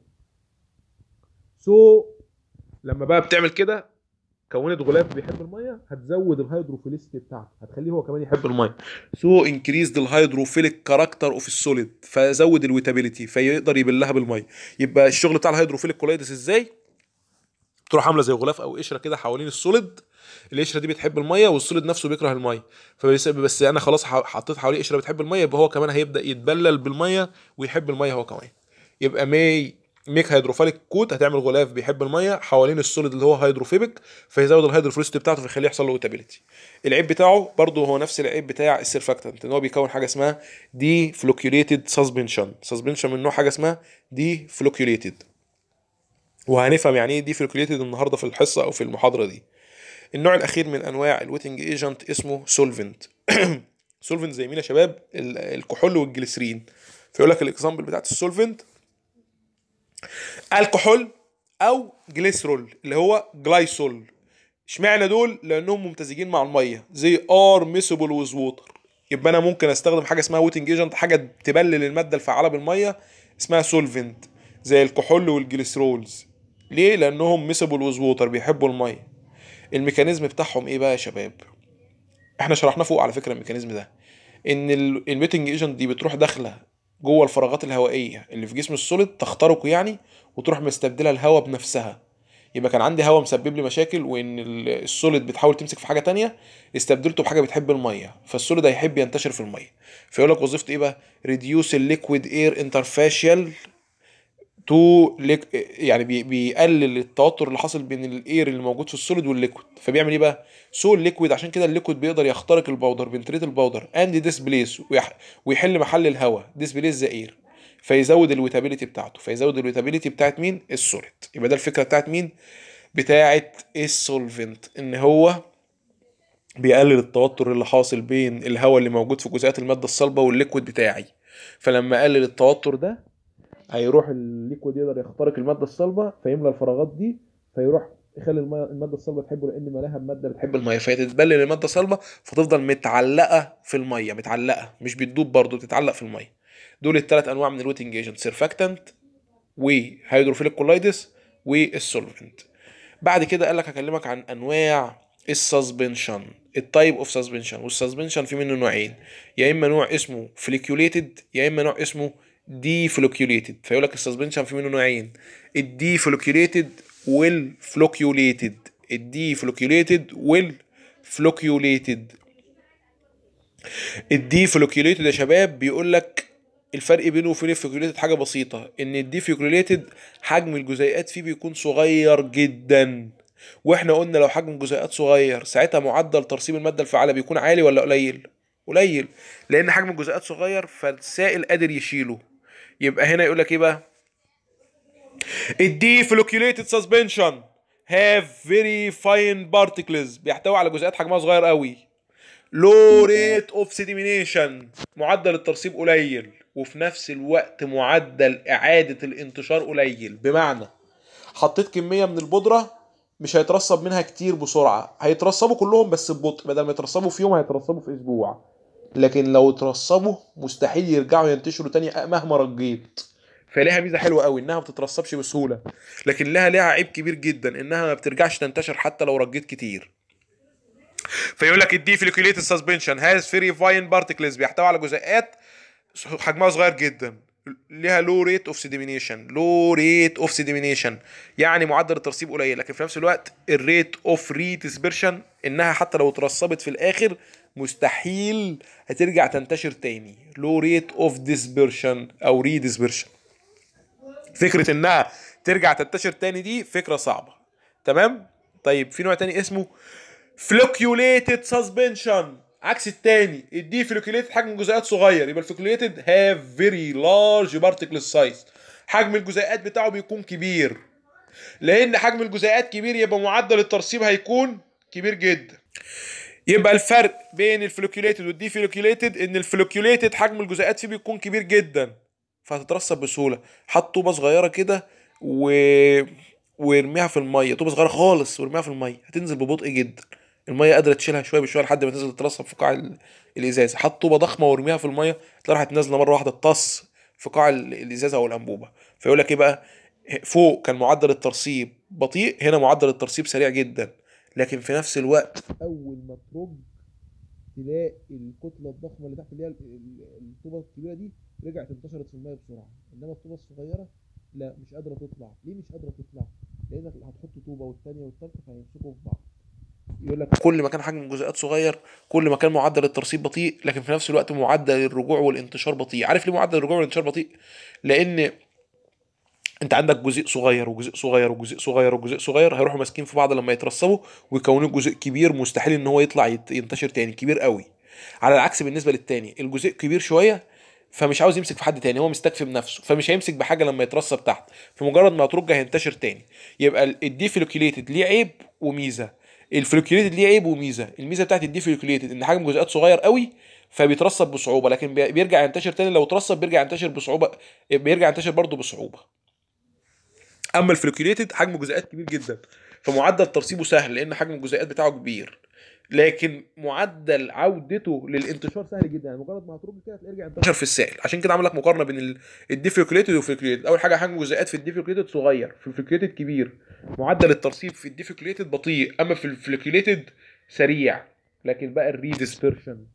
سو so, لما بقى بتعمل كده كونت غلاف بيحب الميه هتزود الهيدروفيليستي بتاعته هتخليه هو كمان يحب الميه سو انكريز الهيدروفيليك كاركتر اوف السوليد فزود الويتابيليتي فيقدر يبلها بالميه يبقى الشغل بتاع الهيدروفيليك كولايدس ازاي تروح عامله زي غلاف او قشره كده حوالين السوليد القشره دي بتحب الميه والسوليد نفسه بيكره الميه فبس بس انا خلاص حطيت حواليه قشره بتحب الميه يبقى هو كمان هيبدا يتبلل بالميه ويحب الميه هو كمان يبقى مي ميك هيدروفيليك كوت هتعمل غلاف بيحب الميه حوالين السوليد اللي هو هيدروفيبك فيزود الهيدروفيلوسيتي بتاعته فيخليه يحصل له ويتابيليتي العيب بتاعه برضه هو نفس العيب بتاع السيرفاكتنت ان هو بيكون حاجه اسمها دي فلوكيوليتد سسبنشن سسبنشن من نوع حاجه اسمها دي فلوكيوليتد وهنفهم يعني ايه دي فلوكيوليتد النهارده في الحصه او في المحاضره دي النوع الاخير من انواع الويتنج ايجنت اسمه سولفنت سولفنت زي مين يا شباب الكحول والجليسرين فيقول لك الاكزامبل بتاعت السولفنت الكحول او جليسرول اللي هو جلايسول اشمعنى دول لانهم ممتزجين مع الميه زي ار ميسبل ويز ووتر يبقى انا ممكن استخدم حاجه اسمها ويتنج ايجنت حاجه تبلل الماده الفعاله بالميه اسمها سولفنت زي الكحول والجليسرولز ليه لانهم ميسبل ويز ووتر بيحبوا الميه الميكانيزم بتاعهم ايه بقى يا شباب احنا شرحنا فوق على فكره الميكانيزم ده ان الويتنج ايجنت دي بتروح داخله جوه الفراغات الهوائيه اللي في جسم السوليد تخترقه يعني وتروح مستبدلها الهواء بنفسها يبقى كان عندي هواء مسبب لي مشاكل وان السوليد بتحاول تمسك في حاجه تانية استبدلته بحاجه بتحب الميه فالسوليد هيحب ينتشر في الميه فيقول لك وظيفته ايه بقى ريديوس الليكويد اير انترفاشيال تو يعني بي بيقلل التوتر اللي حاصل بين الاير اللي موجود في السوليد والليكويد فبيعمل ايه بقى سو الليكويد عشان كده الليكويد بيقدر يخترق الباودر بنتريت الباودر اند ديسبليس ويحل محل الهواء ديسبليس ذا اير فيزود الويتابيليتي بتاعته فيزود الويتابيليتي بتاعت مين السوليد يبقى ده الفكره بتاعت مين بتاعت السولفنت ان هو بيقلل التوتر اللي حاصل بين الهواء اللي موجود في جزيئات الماده الصلبه والليكويد بتاعي فلما اقلل التوتر ده هيروح الليكويد يقدر يخترق الماده الصلبه فيملى الفراغات دي فيروح يخلي الميه الماده الصلبه تحبه لان ملاها بماده بتحب الميه فيتتبلل الماده الصلبه فتفضل متعلقه في الميه متعلقه مش بتدوب برضه بتتعلق في الميه دول الثلاث انواع من الويتنج ايجنت سيرفاكتنت وهيدروفيليك كولايدس والسولفنت بعد كده قال لك هكلمك عن انواع السسبنشن التايب اوف سسبنشن والسسبنشن في منه نوعين يا اما نوع اسمه فليكيوليتد يا اما نوع اسمه دي فلوكيوليتد فيقول لك السسبنشن في منه نوعين الدي فلوكيوليتد والفلوكيوليتد الدي فلوكيوليتد والفلوكيوليتد الدي فلوكيوليتد يا شباب بيقول لك الفرق بينه وبين الفلوكيوليتد حاجه بسيطه ان الدي فلوكيوليتد حجم الجزيئات فيه بيكون صغير جدا واحنا قلنا لو حجم الجزيئات صغير ساعتها معدل ترسيب الماده الفعاله بيكون عالي ولا قليل قليل لان حجم الجزيئات صغير فالسائل قادر يشيله يبقى هنا يقول لك ايه بقى الدي فلوكيوليتد سسبنشن هاف فيري فاين بارتكلز بيحتوي على جزيئات حجمها صغير قوي لو ريت اوف سيديمينيشن معدل الترسيب قليل وفي نفس الوقت معدل اعاده الانتشار قليل بمعنى حطيت كميه من البودره مش هيترسب منها كتير بسرعه هيترسبوا كلهم بس ببطء بدل ما يترسبوا في يوم هيترسبوا في اسبوع لكن لو اترسبوا مستحيل يرجعوا ينتشروا تاني مهما رجيت فليها ميزه حلوه قوي انها ما بتترسبش بسهوله لكن لها ليها عيب كبير جدا انها ما بترجعش تنتشر حتى لو رجيت كتير فيقول لك الدي فليكوليتد سسبنشن هاز فيري فاين بارتكلز بيحتوي على جزيئات حجمها صغير جدا ليها لو ريت اوف سيديمينيشن لو ريت اوف سيديمينيشن يعني معدل الترسيب قليل لكن في نفس الوقت الريت اوف ري ديسبرشن انها حتى لو اترسبت في الاخر مستحيل هترجع تنتشر تاني لو ريت اوف ديسبرشن او ري ديسبرشن فكره انها ترجع تنتشر تاني دي فكره صعبه تمام طيب في نوع تاني اسمه فلوكيوليتد سسبنشن عكس التاني الدي فلوكيوليتد حجم جزيئات صغير يبقى الفلوكيوليتد هاف فيري لارج بارتكل سايز حجم الجزيئات بتاعه بيكون كبير لان حجم الجزيئات كبير يبقى معدل الترسيب هيكون كبير جدا يبقى الفرق بين الفلوكيوليتد والديفلوكيوليتد ان الفلوكيوليتد حجم الجزيئات فيه بيكون كبير جدا فهتترسب بسهوله حط طوبه صغيره كده و... وارميها في الميه طوبه صغيره خالص وارميها في الميه هتنزل ببطء جدا الميه قادره تشيلها شويه بشويه لحد ما تنزل تترسب في قاع ال- الازازه حط طوبه ضخمه وارميها في الميه تلاقي راحت نازله مره واحده طص في قاع ال- الازازه او الانبوبه فيقول لك ايه بقى فوق كان معدل الترسيب بطيء هنا معدل الترسيب سريع جدا لكن في نفس الوقت اول ما ترج تلاقي الكتله الضخمه اللي تحت اللي هي ال- ال- الطوبه الكبيره دي رجعت انتشرت في الميه بسرعه انما الطوبه الصغيره لا مش قادره تطلع ليه مش قادره تطلع لانك هتحط طوبه والثانيه والثالثه فهيمسكوا في بعض يقول لك كل ما كان حجم الجزيئات صغير كل ما كان معدل الترسيب بطيء لكن في نفس الوقت معدل الرجوع والانتشار بطيء عارف ليه معدل الرجوع والانتشار بطيء لان انت عندك جزيء صغير وجزيء صغير وجزيء صغير وجزيء صغير هيروحوا ماسكين في بعض لما يترسبوا ويكونوا جزيء كبير مستحيل ان هو يطلع يت- ينتشر تاني كبير قوي على العكس بالنسبه للتاني الجزيء كبير شويه فمش عاوز يمسك في حد تاني هو مستكفي بنفسه فمش هيمسك بحاجه لما يترسب تحت فمجرد ما ترج هينتشر تاني يبقى الديفلوكيليتد ليه عيب وميزه الفلوكيوليتد ليه عيب وميزه الميزه بتاعت الديفلوكيوليتد ان حجم جزيئات صغير قوي فبيترسب بصعوبه لكن بي- بيرجع ينتشر تاني لو اترسب بيرجع ينتشر بصعوبه بيرجع ينتشر برضه بصعوبه اما الفلوكيوليتد حجم جزيئات كبير جدا فمعدل ترسيبه سهل لان حجم الجزيئات بتاعه كبير لكن معدل عودته للانتشار سهل جدا يعني مجرد ما هترج كده هتلاقيه يرجع ينتشر في السائل عشان كده عامل لك مقارنه بين ال- الديفلوكيوليتد والفلوكيوليتد اول حاجه حجم الجزيئات في الديفلوكيوليتد صغير في الفلوكيوليتد كبير معدل الترسيب في الديفلوكيوليتد بطيء اما في الفلوكيوليتد سريع لكن بقى الريدسبيرشن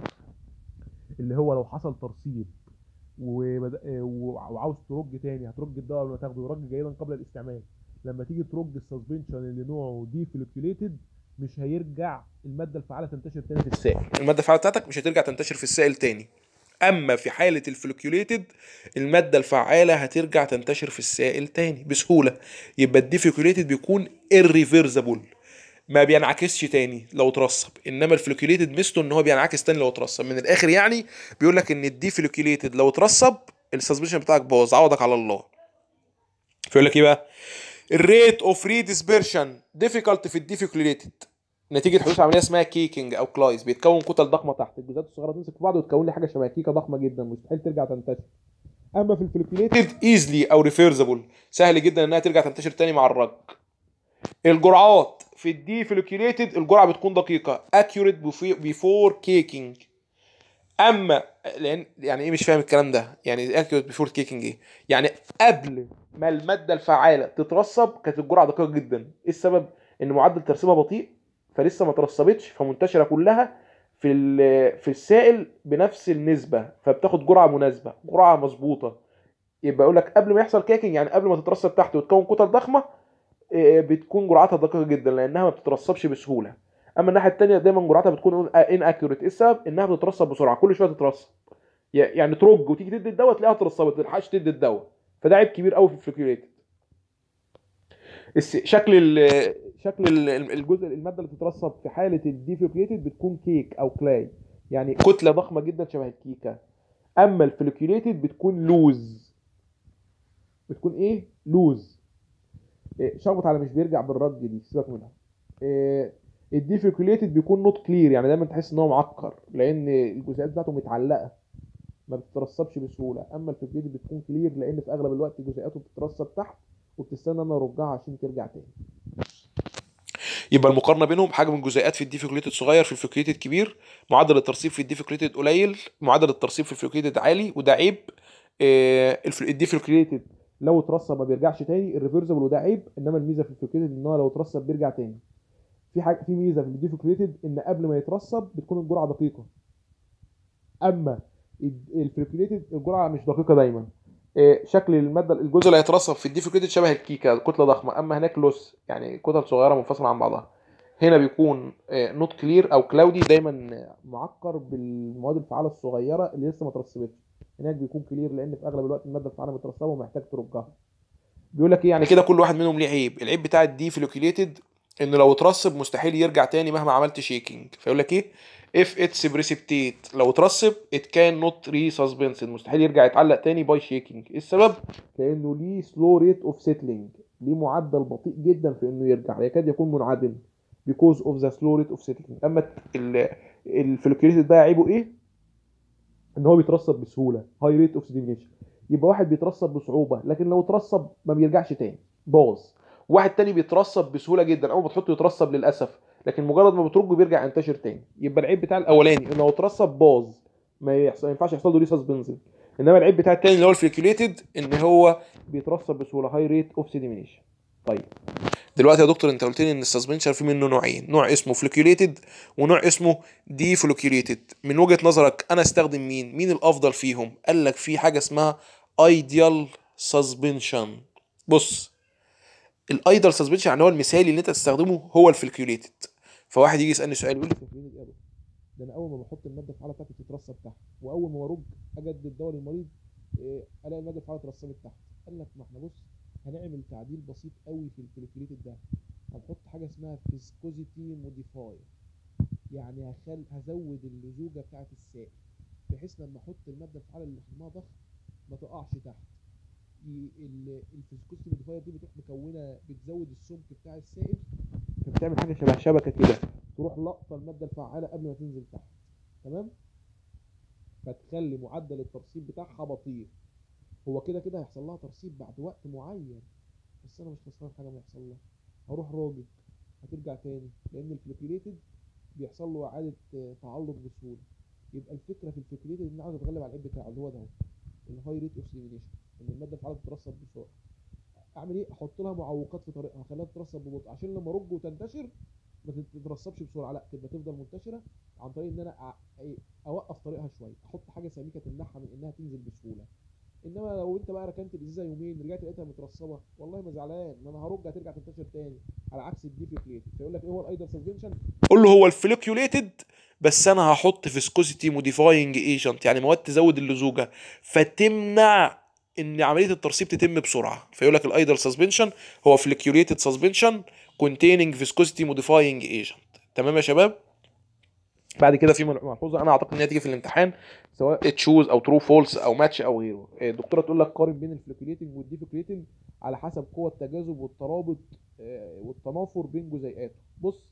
اللي هو لو حصل ترسيب وبد... وعاوز ترج تاني هترج الدواء قبل ما تاخده يرج جيدا قبل الاستعمال لما تيجي ترج السسبنشن اللي نوعه دي فلوكيوليتد مش هيرجع الماده الفعاله تنتشر تاني في السائل الماده الفعاله بتاعتك مش هترجع تنتشر في السائل تاني اما في حاله الفلوكيوليتد الماده الفعاله هترجع تنتشر في السائل تاني بسهوله يبقى الديفلوكيوليتد بيكون irreversible ما بينعكسش تاني لو اترسب انما الفلوكيوليتد ميزته ان هو بينعكس تاني لو اترسب من الاخر يعني بيقول لك ان الديفلوكيوليتد لو اترسب السسبنشن بتاعك باظ عوضك على الله فيقول لك ايه بقى الريت اوف ري ديسبرشن ديفيكالت في الديفلوكيوليتد نتيجه حدوث عمليه اسمها كيكينج او كلايز بيتكون كتل ضخمه تحت الجزيئات الصغيره تمسك في بعض وتكون لي حاجه شبه كيكه ضخمه جدا مستحيل ترجع تنتشر اما في الفلوكيوليتد ايزلي او ريفيرزبل سهل جدا انها ترجع تنتشر تاني مع الرج الجرعات في الديفلوكيوليتد الجرعه بتكون دقيقه اكيوريت بيفور كيكينج اما لان يعني ايه مش فاهم الكلام ده يعني اكيوريت بيفور كيكينج ايه يعني قبل ما الماده الفعاله تترسب كانت الجرعه دقيقه جدا ايه السبب ان معدل ترسيبها بطيء فلسه ما ترسبتش فمنتشره كلها في ال- في السائل بنفس النسبه فبتاخد جرعه مناسبه جرعه مظبوطه يبقى يقول لك قبل ما يحصل كيكينج يعني قبل ما تترسب تحت وتكون كتل ضخمه إيه، بتكون جرعتها دقيقه جدا لانها ما بتترسبش بسهوله اما الناحيه الثانيه دايما جرعتها بتكون ان اكيوريت ايه السبب انها بتترسب بسرعه كل شويه تترسب ي- يعني ترج وتيجي تدي الدواء تلاقيها اترسبت ما تلحقش تدي الدواء فده عيب كبير قوي في الفلوكيوليتد الس- شكل ال شكل ال- الجزء الماده اللي بتترسب في حاله الديفلوكيوليتد بتكون كيك او كلاي يعني كتله ضخمه جدا شبه الكيكه اما الفلوكيوليتد بتكون لوز بتكون ايه لوز إيه، شخبط على مش بيرجع بالرج دي سيبك منها إيه، الديفيكوليتد بيكون نوت كلير يعني دايما تحس ان هو معكر لان الجزيئات بتاعته متعلقه ما بتترسبش بسهوله اما الفلوكيوليتد بتكون كلير لان في اغلب الوقت جزيئاته بتترسب تحت وبتستنى انا ارجعها عشان ترجع تاني يبقى المقارنه بينهم حجم الجزيئات في الديفيكوليتد صغير في الفلوكيوليتد كبير معدل الترسيب في الديفيكوليتد قليل معدل الترسيب في الفلوكيوليتد عالي وده عيب آه، الف- الديفيكوليتد لو اترسب ما بيرجعش تاني الريفرسبل وده عيب انما الميزه في الفلوكيتد ان هو لو اترسب بيرجع تاني في حاجه في ميزه في الديفلوكيتد ان قبل ما يترسب بتكون الجرعه دقيقه اما الفلوكيتد الجرعه مش دقيقه دايما إيه، شكل الماده الجزء اللي هيترسب في الديفيكوليتد شبه الكيكه كتله ضخمه اما هناك لوس يعني كتل صغيره منفصله عن بعضها هنا بيكون نوت كلير او كلاودي دايما معكر بالمواد الفعاله الصغيره اللي لسه ما اترسبتش هناك بيكون كلير لان في اغلب الوقت الماده الفعاله مترسبه ومحتاج ترجها بيقول لك ايه يعني كده كل واحد منهم ليه عيب العيب بتاع الديفلوكيليتد انه لو اترسب مستحيل يرجع تاني مهما عملت شيكينج فيقول لك ايه اف اتس بريسبتيت لو اترسب ات كان نوت ري سسبنسد مستحيل يرجع يتعلق تاني باي شيكينج ايه السبب لانه ليه سلو ريت اوف سيتلينج ليه معدل بطيء جدا في انه يرجع يكاد يكون منعدم because of the slow rate of settling اما الفلوكيوليتد بقى عيبه ايه ان هو بيترسب بسهوله هاي ريت اوف سيديميشن يبقى واحد بيترسب بصعوبه لكن لو اترسب ما بيرجعش تاني باظ واحد تاني بيترسب بسهوله جدا اول ما تحطه يترسب للاسف لكن مجرد ما بترجه بيرجع ينتشر تاني يبقى العيب بتاع الاولاني انه لو اترسب باظ ما, يحصل... ما ينفعش يحصل له ريسسبنسن انما العيب بتاع التاني اللي هو الفليكيوليتد ان هو بيترسب بسهوله هاي ريت اوف سيديميشن طيب دلوقتي يا دكتور انت قلت لي ان السسبنشن في منه نوعين نوع اسمه فلوكيوليتد ونوع اسمه دي فلوكيوليتد من وجهه نظرك انا استخدم مين مين الافضل فيهم قال لك في حاجه اسمها ايديال سسبنشن بص الايديال سسبنشن يعني هو المثالي اللي انت تستخدمه هو الفلوكيوليتد فواحد يجي يسالني سؤال يقول لي فلوكيوليتد ايه ده انا اول ما بحط الماده الفعاله بتاعتي تترسب تحت واول ما برج اجدد دواء للمريض إيه، الاقي الماده الفعاله اترسبت تحت قال لك ما احنا بص هنعمل تعديل بسيط قوي في الفلوكيوليتد ده هنحط حاجه اسمها فيسكوزيتي موديفاير يعني هخل هزود اللزوجه بتاعه السائل بحيث لما احط الماده الفعاله اللي حجمها ضخم ما تقعش تحت الفيسكوزيتي موديفاير دي بتروح مكونه بتزود السمك بتاع السائل فبتعمل حاجه شبه شبكه كده تروح لقطه الماده الفعاله قبل ما تنزل تحت تمام فتخلي معدل الترسيب بتاعها بطيء هو كده كده هيحصل لها ترسيب بعد وقت معين بس انا مش خسران حاجه ما يحصل لها هروح راجل هترجع تاني لان الفلوكيوليتد بيحصل له اعاده تعلق بسهوله يبقى الفكره في الفلوكيوليتد ان انا عاوز اتغلب على العيب بتاعه اللي هو ده الهاي ريت اوف سيميليشن ان الماده الفعاله تترسب بسرعه اعمل ايه احط لها معوقات في طريقها اخليها تترسب ببطء عشان لما ارج وتنتشر ما تترسبش بسرعه لا تبقى تفضل منتشره عن طريق ان انا أ- إيه، اوقف طريقها شويه احط حاجه سميكه تمنعها من انها تنزل بسهوله انما لو انت بقى ركنت الازازه يومين رجعت لقيتها مترسبه والله ما زعلان ما انا هرج هترجع تنتشر تاني على عكس الديفيكليت فيقول لك ايه هو الايدر سسبنشن قول له هو الفلوكيوليتد بس انا هحط فيسكوسيتي موديفاينج ايجنت يعني مواد تزود اللزوجه فتمنع ان عمليه الترسيب تتم بسرعه فيقول لك الايدل سسبنشن هو فلوكيوليتد سسبنشن containing viscosity modifying agent تمام يا شباب بعد كده في ملحوظه انا اعتقد ان هي تيجي في الامتحان سواء تشوز او ترو فولس او ماتش او غيره الدكتوره تقول لك قارن بين الفلوكيوليتنج والديفلوكيوليتنج على حسب قوه التجاذب والترابط آه، والتنافر بين جزيئاته بص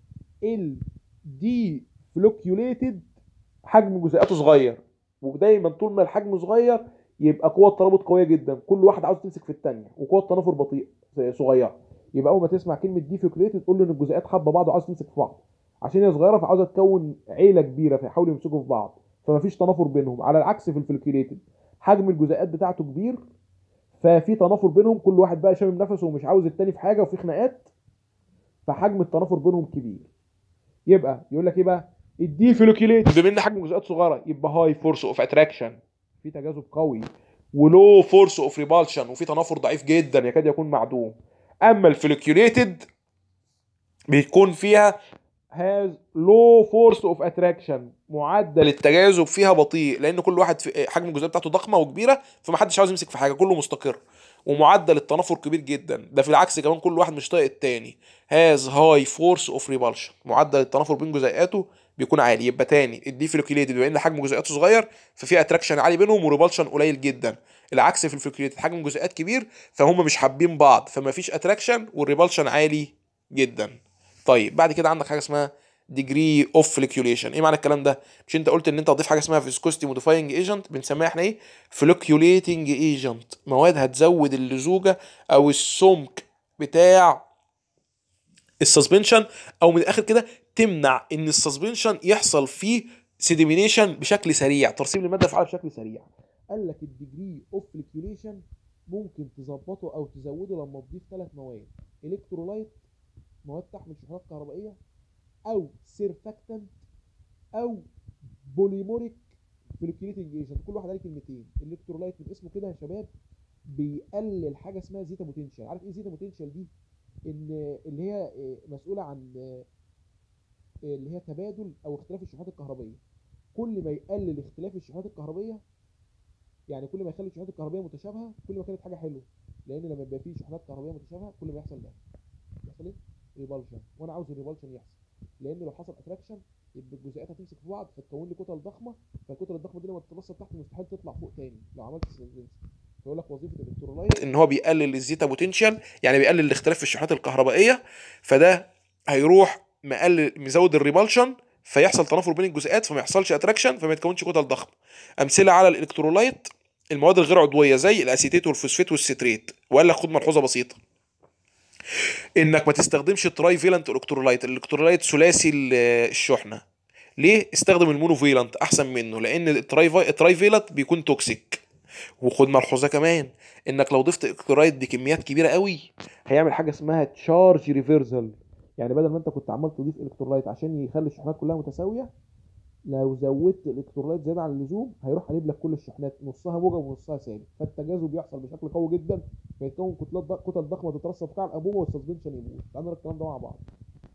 الدي فلوكيوليتد حجم جزيئاته صغير ودايما طول ما الحجم صغير يبقى قوه الترابط قويه جدا كل واحد عاوز تمسك في الثانيه وقوه التنافر بطيء صغيره يبقى اول ما تسمع كلمه ديفلوكيوليتد تقول له ان الجزيئات حابه بعض وعاوز تمسك في بعض عشان هي صغيره فعاوزه تكون عيله كبيره فيحاولوا يمسكوا في بعض فمفيش تنافر بينهم على العكس في الفلوكيوليتد حجم الجزيئات بتاعته كبير ففي تنافر بينهم كل واحد بقى شامم نفسه ومش عاوز التاني في حاجه وفي خناقات فحجم التنافر بينهم كبير يبقى يقول لك ايه بقى الديفلوكيوليتد بما ان حجم الجزيئات صغيره يبقى هاي فورس اوف اتراكشن في تجاذب قوي ولو فورس اوف ريبالشن وفي تنافر ضعيف جدا يكاد يكون معدوم اما الفلوكيوليتد بيكون فيها has low force of attraction معدل التجاذب فيها بطيء لان كل واحد في حجم الجزيئات بتاعته ضخمه وكبيره فمحدش عاوز يمسك في حاجه كله مستقر ومعدل التنافر كبير جدا ده في العكس كمان كل واحد مش طايق التاني has high force of repulsion معدل التنافر بين جزيئاته بيكون عالي يبقى تاني الديفلوكيليتد بما ان حجم جزيئاته صغير ففي اتراكشن عالي بينهم وريبالشن قليل جدا العكس في الفلوكيليتد حجم جزيئات كبير فهم مش حابين بعض فما فيش اتراكشن والريبالشن عالي جدا طيب بعد كده عندك حاجه اسمها degree of flocculation ايه معنى الكلام ده مش انت قلت ان انت هتضيف حاجه اسمها viscosity modifying agent بنسميها احنا ايه flocculating agent مواد هتزود اللزوجه او السمك بتاع السسبنشن او من الاخر كده تمنع ان السسبنشن يحصل فيه سيديمينيشن بشكل سريع ترسيب الماده الفعاله بشكل سريع قال لك الديجري اوف فليكيوليشن ممكن تظبطه او تزوده لما تضيف ثلاث مواد الكترولايت مواد تحمل شحنات كهربائيه او سيرفاكتنت او بوليموريك فليكيوليتنج ايجنت كل واحد عليه كلمتين الالكترولايت من اسمه كده يا شباب بيقلل حاجه اسمها زيتا بوتنشال عارف ايه زيتا بوتنشال دي ان اللي هي آه، مسؤوله عن آه، اللي هي تبادل او اختلاف الشحنات الكهربائيه كل ما يقلل اختلاف الشحنات الكهربائيه يعني كل ما يخلي الشحنات الكهربائيه متشابهه كل ما كانت حاجه حلوه لان لما يبقى فيه شحنات كهربائيه متشابهه كل ما يحصل ده يحصل ايه ريبالشن وانا عاوز الريبالشن يحصل لان لو حصل اتراكشن يبقى الجزيئات هتمسك في بعض فتكون لي كتل ضخمه فالكتل الضخمه دي لما تترسب تحت مستحيل تطلع فوق تاني لو عملت سسبنشن فيقول لك وظيفه الالكترولايت ان هو بيقلل الزيتا بوتنشال يعني بيقلل الاختلاف في الشحنات الكهربائيه فده هيروح مقلل مزود الريبالشن فيحصل تنافر بين الجزيئات فما يحصلش اتراكشن فما يتكونش كتل ضخمه امثله على الالكترولايت المواد الغير عضويه زي الاسيتيت والفوسفات والستريت وقال لك خد ملحوظه بسيطه انك ما تستخدمش التراي فيلنت الكترولايت الالكترولايت ثلاثي ال- الشحنه ليه استخدم المونوفيلنت احسن منه لان التراي في- التراي فيلنت بيكون توكسيك وخد ملحوظه كمان انك لو ضفت الكترولايت بكميات كبيره قوي هيعمل حاجه اسمها تشارج ريفرسال يعني بدل ما انت كنت عمال تضيف الكترولايت عشان يخلي الشحنات كلها متساويه لو زودت الالكترولايت زياده عن اللزوم هيروح قلب لك كل الشحنات نصها موجب ونصها سالب فالتجاذب بيحصل بشكل قوي جدا فيتكون كتلات ض- كتل ضخمه تترسب في قاع الانبوبه والسسبنشن يبوظ تعالوا نقرا الكلام ده مع بعض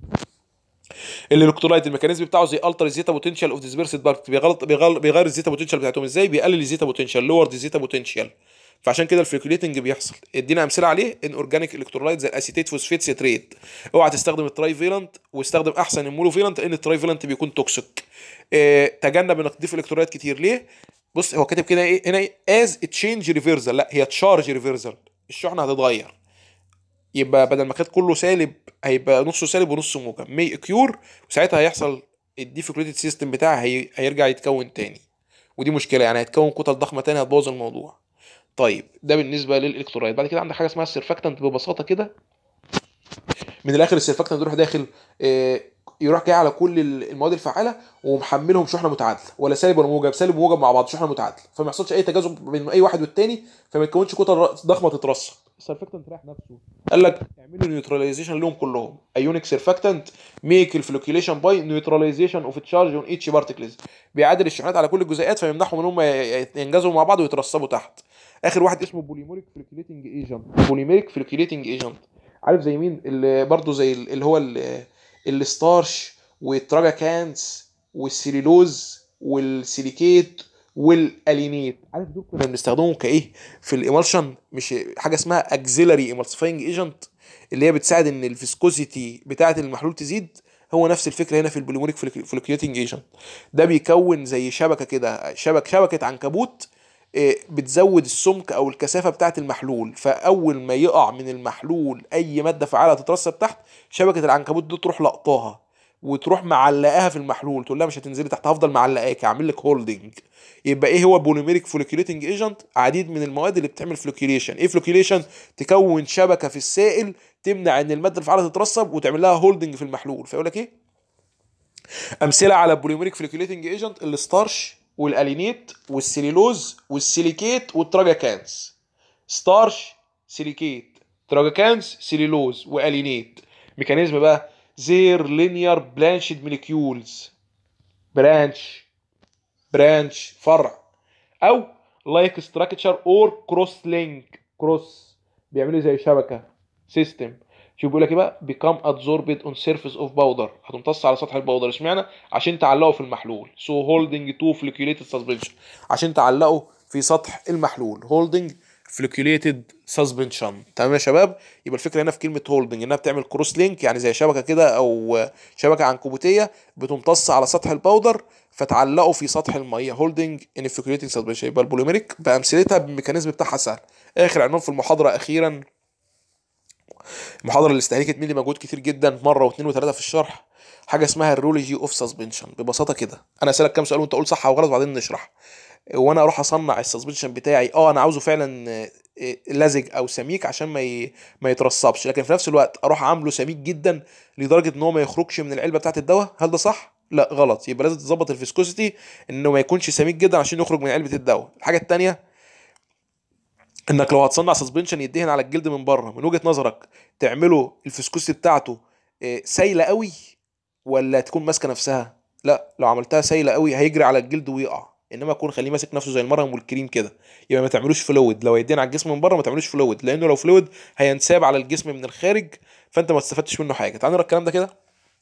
الالكترولايت الميكانيزم بتاعه زي التر الزيتا بوتنشال اوف ديسبيرسد بارت بيغلط بيغير بيغير الزيتا بوتنشال بتاعتهم ازاي بيقلل الزيتا بوتنشال لور الزيتا بوتنشال فعشان كده الفليكوليتنج بيحصل ادينا امثله عليه ان اورجانيك الكترولايت زي الاسيتيت فوسفيت ستريت اوعى تستخدم التراي فيلنت واستخدم احسن المونو فيلنت لان التراي فيلنت بيكون توكسيك اه تجنب انك تضيف الكترولايت كتير ليه بص هو كاتب كده ايه هنا از تشينج ريفرسال لا هي تشارج ريفرسال الشحنه هتتغير يبقى بدل ما كانت كله سالب هيبقى نصه سالب ونصه موجب مي كيور وساعتها هيحصل الديفيكوليتد سيستم بتاعها هي... هيرجع يتكون تاني ودي مشكله يعني هيتكون كتل ضخمه تاني هتبوظ الموضوع طيب ده بالنسبه للالكترولايت بعد كده عندك حاجه اسمها السيرفاكتنت ببساطه كده من الاخر السيرفاكتنت يروح داخل آه، يروح جاي على كل المواد الفعاله ومحملهم شحنه متعادله ولا سالب ولا موجب سالب وموجب مع بعض شحنه متعادله فما يحصلش اي تجاذب بين اي واحد والتاني فما يتكونش كتل ضخمه تترسب السرفكتنت رايح نفسه قال لك اعملوا نيوتراليزيشن لهم كلهم ايونيك سيرفاكتنت ميك الفلوكيوليشن باي نيوتراليزيشن اوف تشارج اون ايتش بارتكلز بيعادل الشحنات على كل الجزيئات فيمنعهم ان هم ينجذبوا مع بعض ويترسبوا تحت اخر واحد اسمه بوليموريك فلوكيوليتنج ايجنت بوليموريك فلوكيوليتنج ايجنت عارف زي مين اللي برضه زي اللي هو ال- الستارش والتراجاكانس والسيليلوز والسيليكيت والالينيت عارف دول كنا بنستخدمهم كايه في الايمالشن مش حاجه اسمها اكزيلاري ايمالسيفاينج ايجنت اللي هي بتساعد ان الفيسكوزيتي بتاعه المحلول تزيد هو نفس الفكره هنا في البوليموريك فلوكيوتنج ايجنت ده بيكون زي شبكه كده شبك شبكه عنكبوت إيه، بتزود السمك او الكثافه بتاعه المحلول فاول ما يقع من المحلول اي ماده فعاله تترسب تحت شبكه العنكبوت دي تروح لقطاها وتروح معلقاها في المحلول تقول لها مش هتنزلي تحت هفضل معلقاك هعمل لك هولدنج يبقى ايه هو بوليميريك فلوكيوليتنج ايجنت عديد من المواد اللي بتعمل فلوكيوليشن ايه فلوكيوليشن تكون شبكه في السائل تمنع ان الماده الفعاله تترسب وتعمل لها هولدنج في المحلول فيقول لك ايه امثله على البوليميريك فلوكيوليتنج ايجنت الستارش والالينيت والسيليلوز والسيليكيت والتراجاكانس ستارش سيليكيت تراجاكانس سيليلوز والينيت ميكانيزم بقى زير لينير بلانشد موليكيولز برانش برانش فرع او لايك ستراكشر اور كروس لينك كروس بيعملوا زي شبكه سيستم شوف بيقول لك ايه بقى become absorbed on surface of powder هتمتص على سطح البودر اشمعنى عشان تعلقه في المحلول so holding to floculated suspension عشان تعلقه في سطح المحلول holding floculated suspension تمام يا شباب يبقى الفكره هنا في كلمه holding انها بتعمل كروس لينك يعني زي شبكه كده او شبكه عنكبوتيه بتمتص على سطح البودر فتعلقه في سطح الميه holding in floculating suspension يبقى البوليميريك بامثلتها بالميكانيزم بتاعها سهل اخر عنوان في المحاضره اخيرا المحاضره اللي استهلكت مني مجهود كتير جدا مره واثنين وثلاثه في الشرح حاجه اسمها الرولوجي اوف سسبنشن ببساطه كده انا اسالك كام سؤال وانت قول صح او غلط وبعدين نشرح وانا اروح اصنع السسبنشن بتاعي اه انا عاوزه فعلا آه، آه، لزج او سميك عشان ما ي... ما يترسبش لكن في نفس الوقت اروح عامله سميك جدا لدرجه ان هو ما يخرجش من العلبه بتاعت الدواء هل ده صح لا غلط يبقى لازم تظبط الفيسكوسيتي انه ما يكونش سميك جدا عشان يخرج من علبه الدواء الحاجه التانية انك لو هتصنع سسبنشن يدهن على الجلد من بره من وجهه نظرك تعمله الفسكوسي بتاعته آه، سايله قوي ولا تكون ماسكه نفسها لا لو عملتها سايله قوي هيجري على الجلد ويقع انما يكون خليه ماسك نفسه زي المرهم والكريم كده يبقى ما تعملوش فلويد لو هيدين على الجسم من بره ما تعملوش فلويد لانه لو فلويد هينساب على الجسم من الخارج فانت ما استفدتش منه حاجه تعال نقرا الكلام ده كده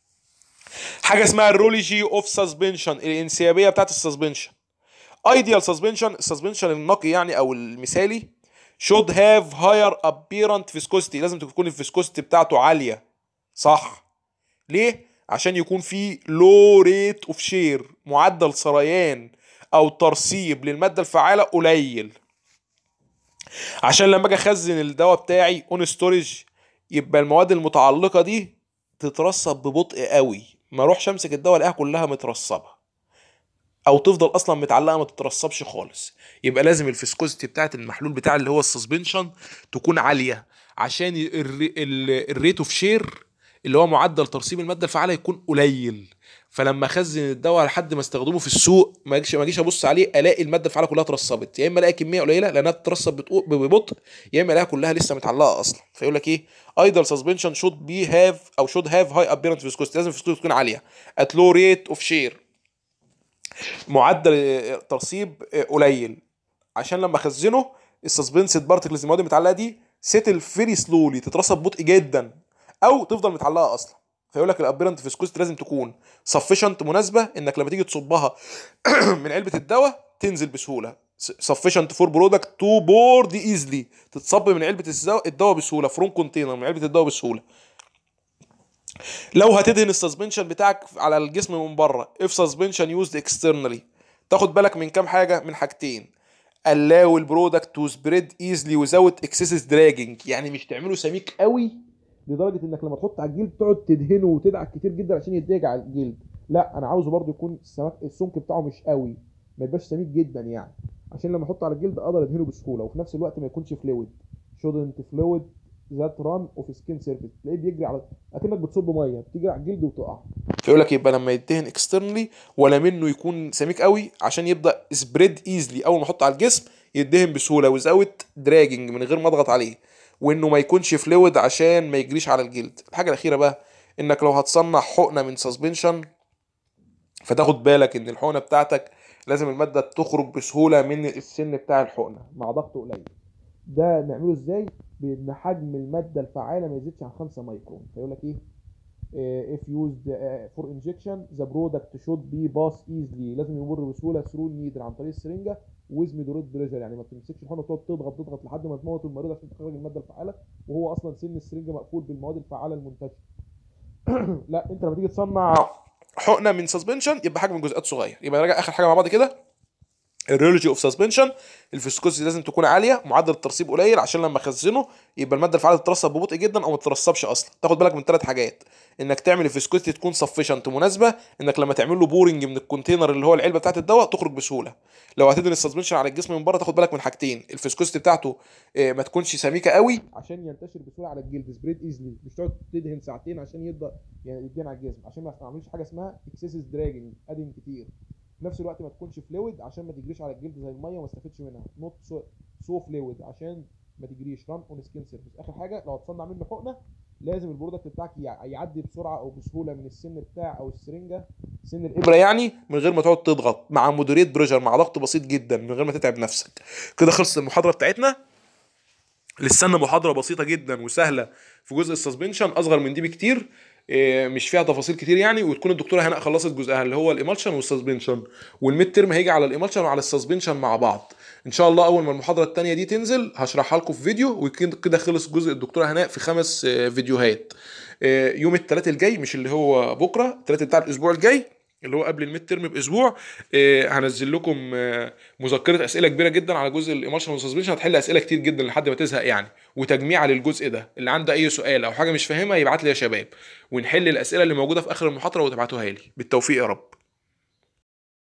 حاجه اسمها الرولوجي اوف سسبنشن الانسيابيه بتاعت السسبنشن ايديال سسبنشن السسبنشن النقي يعني او المثالي should have higher apparent viscosity لازم تكون الفيسكوستي بتاعته عاليه صح ليه عشان يكون في low rate of share معدل سريان او ترسيب للماده الفعاله قليل عشان لما اجي اخزن الدواء بتاعي اون ستورج يبقى المواد المتعلقه دي تترسب ببطء قوي ما اروحش امسك الدواء الاقيها كلها مترسبه او تفضل اصلا متعلقه ما تترسبش خالص يبقى لازم الفيسكوزيتي بتاعه المحلول بتاع اللي هو السسبنشن تكون عاليه عشان الريت اوف شير اللي هو معدل ترسيب الماده الفعاله يكون قليل فلما اخزن الدواء لحد ما استخدمه في السوق ما اجيش ما اجيش ابص عليه الاقي الماده الفعاله كلها اترسبت يا اما الاقي كميه قليله لانها بتترسب بتقو- ببطء يا اما الاقيها كلها لسه متعلقه اصلا فيقول لك ايه ايدل سسبنشن شود بي هاف او شود هاف هاي ابيرنت فيسكوستي لازم الفيسكوستي تكون عاليه ات لو ريت اوف شير معدل آه، ترسيب آه، قليل عشان لما اخزنه السسبنسد بارتكلز المواد المتعلقه دي سيتل فيري سلولي تترسب ببطء جدا او تفضل متعلقه اصلا فيقول لك الابيرنت فيسكوستي لازم تكون سفشنت مناسبه انك لما تيجي تصبها من علبه الدواء تنزل بسهوله سفشنت فور برودكت تو بورد ايزلي تتصب من علبه الزو- الدواء بسهوله فروم كونتينر من علبه الدواء بسهوله لو هتدهن السسبنشن بتاعك على الجسم من بره اف سسبنشن يوزد اكسترنالي تاخد بالك من كام حاجه من حاجتين allow البرودكت تو سبريد ايزلي وزاوت اكسسس دراجنج يعني مش تعمله سميك قوي لدرجه انك لما تحط على الجلد تقعد تدهنه وتدعك كتير جدا عشان يديك على الجلد لا انا عاوزه برضو يكون السمك السمك بتاعه مش قوي ما يبقاش سميك جدا يعني عشان لما احطه على الجلد اقدر ادهنه بسهوله وفي نفس الوقت ما يكونش فلويد shouldn't fluid ذات ران اوف سكين سيرفيس تلاقيه بيجري على اكنك بتصب ميه بتيجي على الجلد وتقع فيقول لك يبقى لما يدهن اكسترنالي ولا منه يكون سميك قوي عشان يبدا سبريد ايزلي اول ما احطه على الجسم يدهن بسهوله وزاوت دراجنج من غير ما اضغط عليه وانه ما يكونش فلويد عشان ما يجريش على الجلد الحاجه الاخيره بقى انك لو هتصنع حقنه من سسبنشن فتاخد بالك ان الحقنه بتاعتك لازم الماده تخرج بسهوله من السن بتاع الحقنه مع ضغط قليل ده نعمله ازاي بان حجم الماده الفعاله ما يزيدش عن 5 مايكرون فيقول لك ايه آه، if used uh, for injection the product should be pass easily لازم يمر بسهوله through needle عن طريق السرنجه with moderate pressure يعني ما تمسكش الحقنه وتقعد تضغط تضغط لحد ما تموت المريض عشان تخرج الماده الفعاله وهو اصلا سن السرنجه مقفول بالمواد الفعاله المنتشره لا انت لما تيجي تصنع حقنه من سسبنشن يبقى حجم الجزيئات صغير يبقى نراجع اخر حاجه مع بعض كده الريولوجي اوف سسبنشن الفيسكوسيتي لازم تكون عاليه معدل الترسيب قليل عشان لما اخزنه يبقى الماده الفعاله تترسب ببطء جدا او ما تترسبش اصلا تاخد بالك من ثلاث حاجات انك تعمل الفيسكوسيتي تكون سفشنت مناسبه انك لما تعمل له بورنج من الكونتينر اللي هو العلبه بتاعت الدواء تخرج بسهوله لو هتدهن السسبنشن على الجسم من بره تاخد بالك من حاجتين الفيسكوسيتي بتاعته آه، ما تكونش سميكه قوي عشان ينتشر بسهوله على الجلد سبريد ايزلي مش تقعد تدهن ساعتين عشان يبدا يعني يدهن على الجسم عشان ما اعملش حاجه اسمها اكسسس دراجنج ادهن كتير في نفس الوقت ما تكونش فلويد عشان ما تجريش على الجلد زي الميه وما استفدش منها نوت سو فلويد عشان ما تجريش ران اون سكين سيرفيس اخر حاجه لو هتصنع منه حقنه لازم البرودكت بتاعك يع- يعدي بسرعه او بسهوله من السن بتاع او السرنجه سن الابره ابره يعني من غير ما تقعد تضغط مع مودريت بريشر مع ضغط بسيط جدا من غير ما تتعب نفسك كده خلصت المحاضره بتاعتنا لسنا محاضره بسيطه جدا وسهله في جزء السسبنشن اصغر من دي بكتير إيه، مش فيها تفاصيل كتير يعني وتكون الدكتوره هناء خلصت جزءها اللي هو الايمالشن والسسبنشن والميد ترم هيجي على الايمالشن وعلى السسبنشن مع بعض ان شاء الله اول ما المحاضره الثانيه دي تنزل هشرحها لكم في فيديو وكده كده خلص جزء الدكتوره هناء في خمس آه، فيديوهات آه، يوم الثلاث الجاي مش اللي هو بكره الثلاث بتاع الاسبوع الجاي اللي هو قبل الميد ترم باسبوع آه، هنزل لكم آه، مذكره اسئله كبيره جدا على جزء الايموشن والسسبنشن هتحل اسئله كتير جدا لحد ما تزهق يعني وتجميع للجزء ده اللي عنده اي سؤال او حاجه مش فاهمها يبعت لي يا شباب ونحل الاسئله اللي موجوده في اخر المحاضره وتبعتوها لي بالتوفيق يا رب